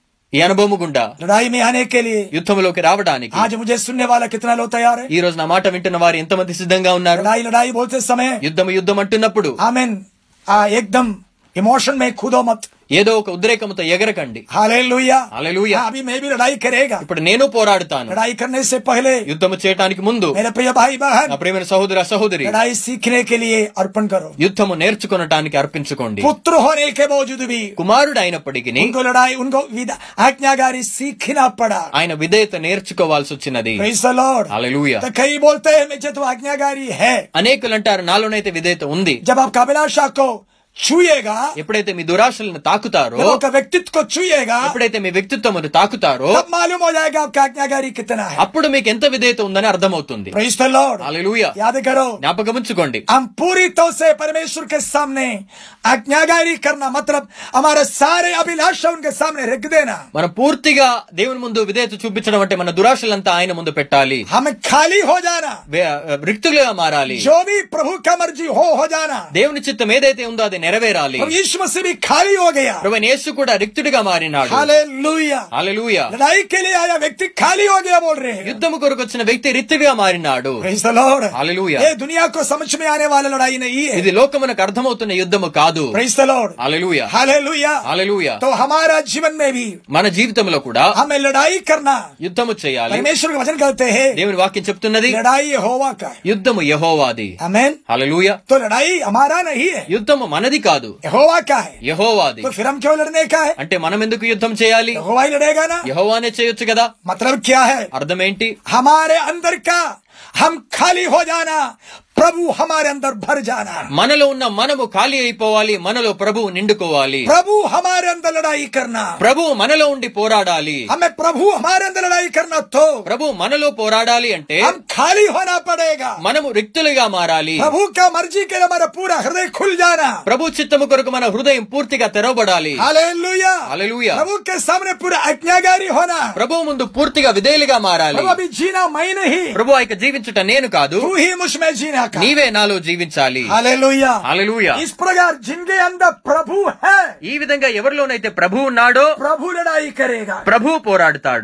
ఈ అనుభవం గుండా लड़ाई में आने के लिए యుద్ధంలోకి రావడానికి आज मुझे सुनने वाला कितना लोग तैयार है ఈ రోజు నా మాట వింటున్న వారు ఎంతమంది సిద్ధంగా ఉన్నారు लड़ाई लड़ाई बोलते समय యుద్ధం యుద్ధం అంటున్నప్పుడు आमेन आ, एकदम इमोशन में कूदो मत ఏదో ఒక ఉద్రేకంతో ఎగరకండి हालेलुया हालेलुया। हाँ, अभी मैं भी लड़ाई करेगा ఇప్పుడు నేను పోరాడుతాను लड़ाई करने से पहले యుద్ధం చేయటానికి ముందు मेरे प्रिय भाई నా बहन ప్రేమైన సహోదర సహోదరి लड़ाई सीखने के लिए अर्पण करो యుద్ధము నేర్చుకొనటానికి అర్పించుకోండి पुत्र होने के बावजूद भी కుమారుడు అయినప్పటికీ उनको लड़ाई उनको विदा- आज्ञाकारी सीखना पड़ा ఆయన విధేయత నేర్చుకోవాల్సి వచ్చినది Praise the Lord। హల్లెలూయా तो कई बोलते हैं मुझे तो आज्ञाकारी है అనేకులు అంటారు నాలోనైతే విధేయత ఉంది जब आपका अभिलाषा को छुएगा ఎప్పుడైతే మీ దురాశలను తాకుతారో जब आपका व्यक्तित्व को छुएगा ఎప్పుడైతే మీ వ్యక్తిత్వమును తాకుతారో तब मालूम हो जाएगा आपका आज्ञाकारी कितना है అప్పుడు మీకు ఎంత విధేయత ఉందని అర్థమవుతుంది Praise the Lord। హల్లెలూయా याद करो జ్ఞాపకం ఉంచుకోండి हम पूरी तरह से परमेश्वर के सामने आज्ञाकारी करना मतलब हमारे सारे अभिलाषा उनके सामने रख देना మనం పూర్తిగా దేవుని ముందు విధేయత చూపించడం అంటే మన దురాశలంతా ఆయన ముందు పెట్టాలి हमें खाली हो जाना వే- రిక్తులుగా మారాలి जो भी प्रभु का मर्जी हो हो जाना దేవుని చిత్తం ఏదైతే ఉందో అది నెరవేరాలి और यीशु मसीह भी खाली हो गया ప్రభు యేసు కూడా రిక్తుడిగా మారినాడు हालेलुया హల్లెలూయా लड़ाई के लिए आया व्यक्ति खाली हो गया बोल रहे हैं యుద్ధము కొరకు వచ్చిన వ్యక్తి రిక్తుడిగా మారినాడు Praise the Lord। हालेलुया। ये दुनिया को समझ में आने वाला लड़ाई नहीं है ఇది లోకమునకు అర్థమవుతున్న యుద్ధము కాదు Praise the Lord। హల్లెలూయా हालेलुया హల్లెలూయా तो हमारा जीवन में भी మన జీవితంలో కూడా हमें लड़ाई करना యుద్ధము చేయాలి परमेश्वर का वचन कहते हैं దేవుని వాక్యం చెప్తున్నది लड़ाई होवा का है యుద్ధము యహోవాది आमेन హల్లెలూయా तो लड़ाई हमारा नहीं है యుద్ధము మనది కాదు यहोवा का है యహోవాది तो फिर हम क्यों लड़ने का है అంటే మనం ఎందుకు యుద్ధం చేయాలి यहोवा ही लड़ेगा ना యహోవానే చేయొచ్చు కదా मतलब क्या है అర్థం ఏంటి हमारे अंदर का हम खाली हो जाना प्रभु हमारे अंदर भर जाना మనలో ఉన్న మనము ఖాళీ అయిపోవాలి మనలో ప్రభువు నిండుకోవాలి प्रभु हमारे अंदर लड़ाई करना ప్రభు మనలో ఉండి పోరాడాలి हमें प्रभु हमारे अंदर लड़ाई करना तो ప్రభు మనలో పోరాడాలి అంటే हम खाली होना पड़ेगा మనము రిక్తులుగా మారాలి प्रभु का मर्जी के लिए हमारा पूरा हृदय खुल जाना ప్రభు చిత్తము కొరకు మన హృదయం పూర్తిగా తెరవబడాలి हालेलुया हालेलुया। प्रभु के सामने पूरा आज्ञाकारी होना ప్రభు ముందు పూర్తిగా విధేయులుగా మారాలి प्रभु अभी जीना मैं नहीं ప్రభు ఆ యొక్క జీవించుట నేను కాదు तू ही मुझ में जीना का నీవే నాలో జీవించాలి हालेलुया హల్లెలూయా इस प्रकार जिनके अंदर प्रभु है ఈ విధంగా ఎవరిలోనైతే ప్రభు ఉన్నాడో प्रभु लड़ाई करेगा ప్రభు పోరాడుతాడు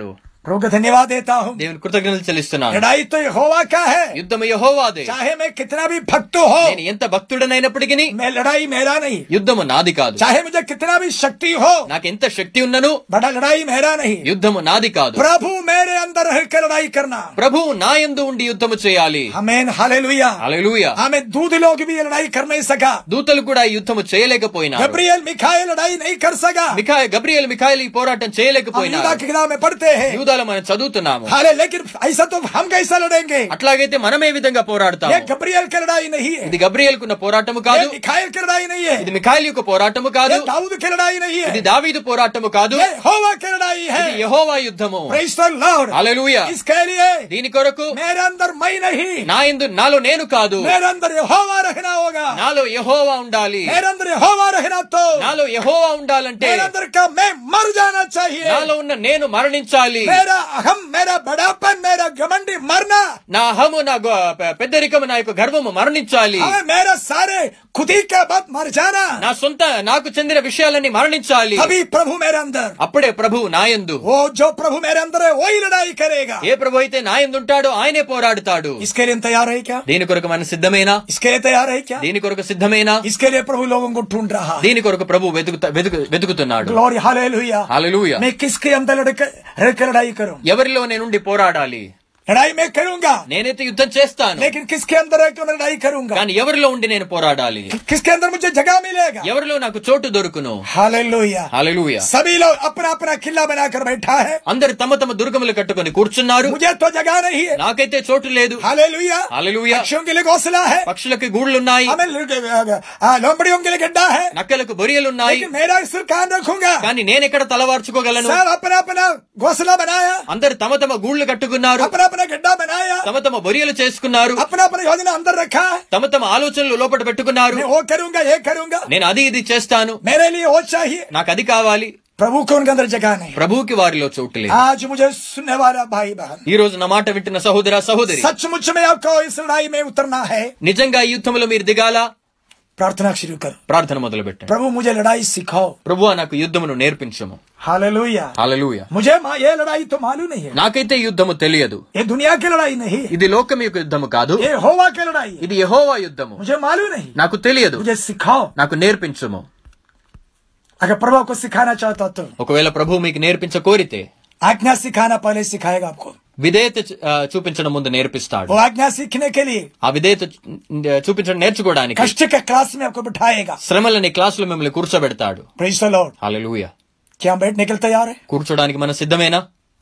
प्रभु का धन्यवाद देता हूँ దేవుని కృతజ్ఞతలు చెల్లిస్తున్నాను लड़ाई तो यहोवा का है యుద్ధము యహోవాదే चाहे मैं कितना भी भक्त हो నేను ఎంత భక్తుడనైనప్పటికీ मैं लड़ाई मेरा नहीं యుద్ధము నాది కాదు चाहे मुझे कितना भी शक्ति हो నాకెంత శక్తి ఉన్నను बड़ा लड़ाई मेरा नहीं యుద్ధము నాది కాదు प्रभु मेरे अंदर रह कर लड़ाई करना ప్రభువు నా యందు ఉండి యుద్ధము చేయాలి हमें हालेलुया హల్లెలూయా हमें दूध लोग भी ये लड़ाई कर नहीं सका దూతలు కూడా ఈ యుద్ధము చేయలేకపోయినారు गब्रियल मिखाइल लड़ाई नहीं कर सका మిఖాయ గబ్రియల్ మిఖాయిల్ ఈ పోరాటం हम చేయలేకపోయినారు यूदा की किताब में पढ़ते हैं యూదాలో మనం చదువుతున్నాము हाले लेकिन ऐसा तो हम कैसा लड़ेंगे అట్లాగైతే మనం ఏ విధంగా పోరాడతాము ये गब्रियल की लड़ाई नहीं है ఇది గబ్రియల్ కున్న పోరాటము ये కాదు मिखाइल की लड़ाई नहीं है ఇది మిఖాయిల్ యొక్క పోరాటము కాదు ये दाऊद की लड़ाई नहीं ఇది है దావీదు పోరాటము కాదు ये होवा की लड़ाई है ఇది యహోవా యుద్ధము Praise the Lord. హల్లెలూయా इसके लिए దీని కొరకు मेरे अंदर मैं नहीं నా ఎందు నాలో నేను కాదు मेरे अंदर यहोवा रहना होगा నాలో యహోవా ఉండాలి मेरे अंदर यहोवा रहना तो నాలో యహోవా ఉండాలంటే मेरे अंदर का मैं मर जाना चाहिए నాలో ఉన్న నేను మరణించాలి मेरा अहम मेरा बड़ापन मेरा घमंडी मरना నా అహము నా గొ- పె- పెద్దరికము నా యొక్క గర్వము మరణించాలి हमें मेरा सारे खुदी का बात मर जाना నా సొంత నాకు చెందిన విషయాలన్నీ మరణించాలి तभी प्रभु मेरे अंदर అప్పుడే ప్రభు నాయందు वो जो प्रभु मेरे अंदर है वही लड़ाई करेगा ఏ ప్రభు అయితే నాయందు ఉంటాడో ఆయనే పోరాడుతాడు इसके लिए हम तैयार है क्या దీని కొరకు మన సిద్ధమేనా इसके लिए तैयार है क्या దీని కొరకు సిద్ధమేనా इसके लिए प्रभु लोगों को ढूंढ रहा है దీని కొరకు ప్రభు వెతుకుతా వెతుకు వెతుకుతున్నాడు ग्लोरी हालेलुया హల్లెలూయా मैं किसके अंदर लड़के रहकर लड़ाई करूं ఎవరిలో నేనుండి పోరాడాలి लड़ाई मैं करूंगा నేనైతే యుద్ధం చేస్తాను लेकिन किसके अंदर रहकर मैं लड़ाई करूंगा కానీ ఎవరిలో ఉండి నేను పోరాడాలి किसके अंदर मुझे जगह मिलेगा ఎవరిలో నాకు చోటు దొరుకును हालेलुया హల్లెలూయా सभी लोग अपना अपना किला बनाकर बैठा है అందరు తమ తమ దుర్గములు కట్టుకొని కూర్చున్నారు मुझे तो जगह नहीं है నాకైతే చోటు లేదు हालेलुया హల్లెలూయా पक्षियों के लिए घोंसला है పక్షులకు గూళ్ళున్నాయి हमें हाँ, लोमड़ियों के लिए गड्ढा है నక్కలకు బొరియలున్నాయి लेकिन मेरा सिर कान रखूंगा కానీ నేనెక్కడ తలవార్చుకోగలను सब अपना अपना घोंसला बनाया అందరు తమ తమ గూళ్ళు కట్టుకున్నారు अपना अपना गड्ढा बनाया తమ తమ బొరియలు చేసుకున్నారు अपना अपना योजना अंदर रखा है తమ తమ ఆలోచనలు లోపల పెట్టుకున్నారు मैं वो करूंगा ये करूंगा నేను అది ఇది చేస్తాను मेरे लिए वो चाहिए నాకు అది కావాలి प्रभु को उनके अंदर जगह नहीं ప్రభువుకి వారిలో చోటు లేదు आज मुझे सुनने वाला भाई बहन ఈ రోజు నా మాట వింటున్న సహోదర సహోదరి सचमुच में आपको इस लड़ाई में उतरना है నిజంగా ఈ యుద్ధంలో మీరు దిగాల प्रार्थना शुरू करो ప్రార్థన మొదలు పెట్టండి प्रभु मुझे लड़ाई सिखाओ ప్రభువా నాకు యుద్ధమును నేర్పించము हालेलुया హల్లెలూయ मुझे मा- ये लड़ाई तो मालूम नहीं है నాకైతే ఈ యుద్ధము తెలియదు ये दुनिया की लड़ाई नहीं है ఇది లోకం యొక్క యుద్ధము కాదు ये होवा की लड़ाई है ఇది యెహోవా యుద్ధము मुझे मालूम नहीं నాకు తెలియదు मुझे सिखाओ నాకు నేర్పించము अगर प्रभु को सिखाना चाहता तो ఒకవేళ ప్రభు మీకు నేర్పించ కోరితే आज्ञा सिखाना पहले सिखाएगा आपको విధేయత చూ- ఆ, చూపించడం ముందు నేర్పిస్తాడు वो आज्ञा सीखने के लिए ఆ విధేయత చూ- చూపించడం నేర్చుకోవడానికి कष्ट के क्लास में आपको बिठाएगा శ్రమలని క్లాసులో మిమ్మల్ని కూర్చోబెడతాడు प्रेज द लॉर्ड హల్లెలూయ क्या हम बैठने के लिए तैयार है కూర్చోడానికి మన సిద్ధమేనా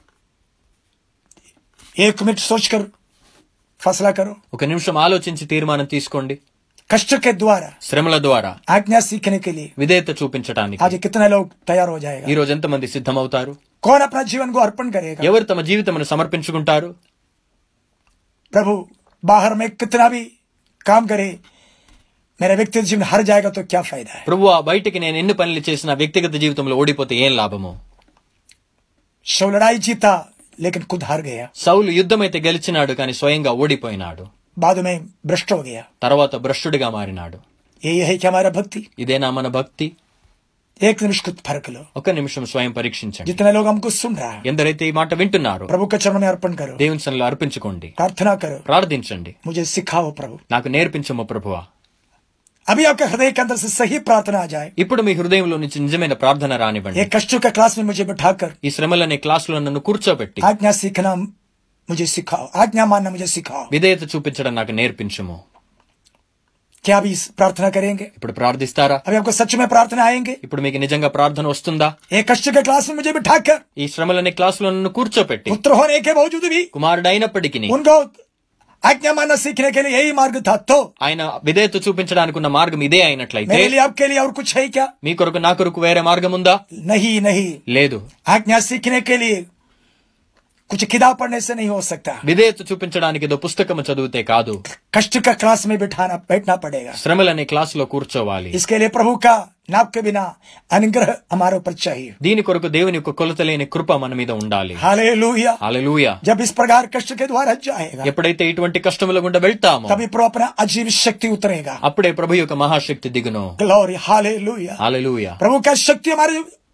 एक मिनट सोचकर फैसला करो ఒక నిమిషం ఆలోచించి తీర్మానం తీసుకోండి कष्ट के द्वारा శ్రమల ద్వారా आज्ञा सीखने के लिए విధేయత చూపించడానికి आज कितने लोग तैयार हो जाएगा ఈ రోజు ఎంతమంది సిద్ధమవుతారు कौन अपना जीवन को अर्पण करेगा ఎవరు తమ జీవితమును సమర్పించుకుంటారు प्रभु बाहर में कितना भी काम करे मेरा व्यक्तिगत जीवन हार जाएगा तो क्या फायदा है ప్రభు బయటికి నేను ఎన్ని పనులు చేసినా వ్యక్తిగత జీవితంలో ఓడిపోతే ఏం లాభము शव लड़ाई जीता लेकिन खुद हार गया సౌలు యుద్ధమైతే గెలిచినాడు కానీ స్వయంగా ఓడిపోయినాడు बाद में भ्रष्ट हो गया తర్వాత భ్రష్టుడిగా మారినాడు यही है कि हमारा भक्ति ఇదేనా మన భక్తి एक निमिष खुद फर्क लो ఒక నిమిషం స్వయం పరీక్షించండి जितने लोग हमको सुन रहा है ఎందరైతే ఈ మాట వింటున్నారో प्रभु के चरण में अर्पण करो దేవుని సన్నిలో అర్పించుకోండి प्रार्थना करो ప్రార్థించండి मुझे सिखाओ प्रभु నాకు నేర్పించము ప్రభువా अभी आपके हृदय के अंदर से सही प्रार्थना आ जाए ఇప్పుడు మీ హృదయంలో నుంచి నిజమైన ప్రార్థన రానివ్వండి ये कष्टों का क्लास में मुझे बिठाकर ఈ శ్రమలనే క్లాసులో నన్ను కూర్చోబెట్టి आज्ञा सीखना मुझे सिखाओ आज्ञा मानना मुझे सिखाओ విధేయత చూపించడం నాకు నేర్పించుము क्या अभी इस प्रार्थना करेंगे ఇప్పుడు ప్రార్థిస్తారా अभी आपको सच में प्रार्थना आएंगे ఇప్పుడు మీకు నిజంగా ప్రార్థన వస్తుందా ये कष्ट के क्लास में मुझे बिठाकर ఈ శ్రమలనే క్లాసులో నన్ను కూర్చోపెట్టి पुत्र होने के बावजूद भी కుమారుడైనప్పటికీ उनको आज्ञा मानना सीखने के लिए यही मार्ग था तो ఆయన విధేయత చూపించడానికి ఉన్న మార్గం ఇదే అయినట్లయితే मेरे लिए आपके लिए और कुछ है क्या మీ కొరకు నా కొరకు వేరే మార్గం ఉందా नहीं नहीं లేదు आज्ञा सीखने के लिए कुछ किताब पढ़ने से नहीं हो सकता విధేయత చూపించడానికి ఏదో పుస్తకం చదివితే కాదు कष्ट का क्लास में बिठाना बैठना पड़ेगा శ్రమలనే క్లాసులో కూర్చోవాలి इसके लिए प्रभु का नाप के बिना अनुग्रह हमारे ऊपर चाहिए దీని కొరకు దేవుని యొక్క కొలత లేని కృప మన మీద ఉండాలి हालेलुया హల్లెలూయ जब इस प्रकार कष्ट के द्वारा जाएगा ఎప్పుడైతే ఇటువంటి కష్టముల గుండా వెళ్తామో तभी प्रभु अपना अजीब शक्ति उतरेगा అప్పుడే ప్రభు యొక్క మహాశక్తి దిగును ग्लोरी हालेलुया హల్లెలూయ प्रभु का शक्ति हमारे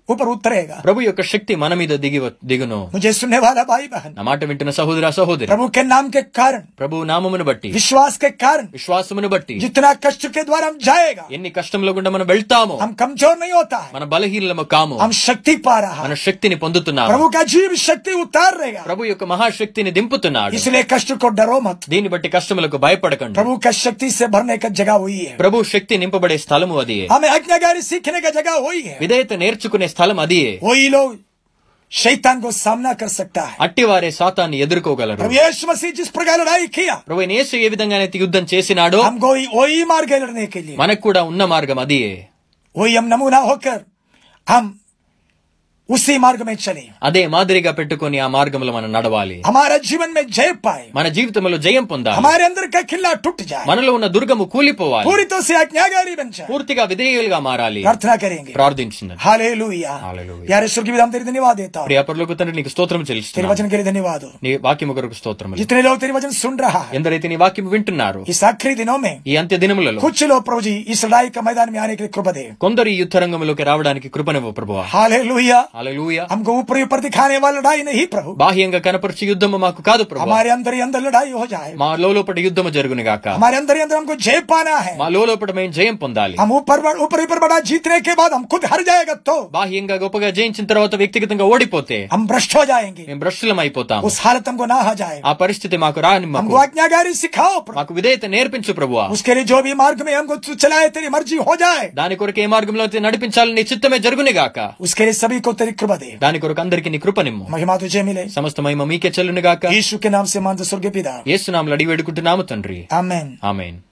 ऊपर उतरेगा ప్రభు యొక్క శక్తి మన మీద దిగి వ- దిగును मुझे सुनने वाला भाई बहन నా మాట వింటున్న సహోదర సహోదరి प्रभु के नाम के कारण ప్రభు నామమును బట్టి विश्वास के कारण విశ్వాసమును బట్టి जितना कष्ट के द्वारा हम जाएगा ఎన్ని కష్టంలో గుండా మనం వెళ్తామో हम कमजोर नहीं होता है మన బలహీనము కాము हम शक्ति पा रहा మన है శక్తిని పొందుతున్నాము प्रभु का जीव शक्ति उतार रहेगा ప్రభు యొక్క మహాశక్తిని దింపుతున్నాడు इसलिए कष्ट को डरो मत దీన్ని బట్టి కష్టములకు భయపడకండి प्रभु का शक्ति से भरने का जगह वही है ప్రభు శక్తి నింపబడే స్థలము అది हमें आज्ञाकारी सीखने का जगह वही है విధేయత నేర్చుకునే స్థలం అది वही लोग शैतान को सामना कर सकता है అట్టివారే సాతాన్ని ఎదుర్కోగలరు प्रभु यीशु मसीह जिस प्रकार लड़ाई किया ప్రభు అయిన యేసు ఏ విధంగానైతే యుద్ధం చేసినాడో हमको ही- वही मार्ग है लड़ने के लिए మనకు కూడా ఉన్న మార్గం అది वही हम नमूना होकर हम उसी मार्ग में चले అదే మాదిరిగా పెట్టుకొని ఆ మార్గంలో మనం నడవాలి हमारा जीवन में जय पाए మన జీవితంలో జయం పొందాలి हमारे अंदर का खिल्ला टूट जाए మనలో ఉన్న దుర్గము కూలిపోవాలి पूरी तो से आज्ञाकारी बन जाए పూర్తిగా విధేయులుగా మారాలి प्रार्थना करेंगे ప్రార్థించింది हालेलुया हालेलुया। यार ईश्वर की भी हम तेरे धन्यवाद देता हूँ ప్రియ పరలోక తండ్రి నీకు స్తోత్రం तेरे చెల్లిస్తున్నాను वचन के लिए धन्यवाद हो నీ వాక్యము కొరకు స్తోత్రం जितने लोग तेरे वचन सुन रहा है ఎందరైతే నీ వాక్యం వింటున్నారు इस आखिरी दिनों में ఈ అంత్య దినములలో कुछ लोग प्रभु जी इस लड़ाई का मैदान में आने के लिए कृपा दे కొందరు ఈ యుద్ధ రంగంలోకి రావడానికి కృపనివ్వ ప్రభువా हालेलुया హల్లెలూయా हमको ऊपर ऊपर दिखाने वाली लड़ाई नहीं प्रभु బాహ్యంగా కనపరిచే యుద్ధము మాకు కాదు ప్రభు हमारे अंदर ही अंदर लड़ाई हो जाए మా లోపల యుద్ధము జరుగును గాక हमारे अंदर ही अंदर हमको जय पाना है మా లోపల మేము జయం పొందాలి हम ऊपर बढ़- ऊपर ऊपर बड़ा जीतने के बाद हम खुद हार जाएगा तो బాహ్యంగా గొప్పగా జయించిన తర్వాత వ్యక్తిగతంగా ఓడిపోతే हम भ्रष्ट हो जाएंगे మేము భ్రష్టులం అయిపోతాం उस हालत हमको ना आ जाए ఆ పరిస్థితి మాకు రాని మాకు हमको आज्ञाकारी सिखाओ प्रभु మాకు విధేయత నేర్పించు ప్రభువా उसके लिए जो भी मार्ग में हमको तू चलाए तेरी मर्जी हो जाए దాని కొరకు ఏ మార్గంలో అయితే నడిపించాలని నీ చిత్తమే జరుగుని గాక उसके लिए सभी को तेरी कृपा दे దాని కొరకు అందరికి నీ కృపనిమ్ము महिमा तुझे मिले సమస్త మహిమ మీకే చెల్లును గాక यीशु के नाम से मान स्वर्ग पिता యేసునామలు అడిగి వేడుకుంటున్నాము తండ్రి आमेन ఆమెన్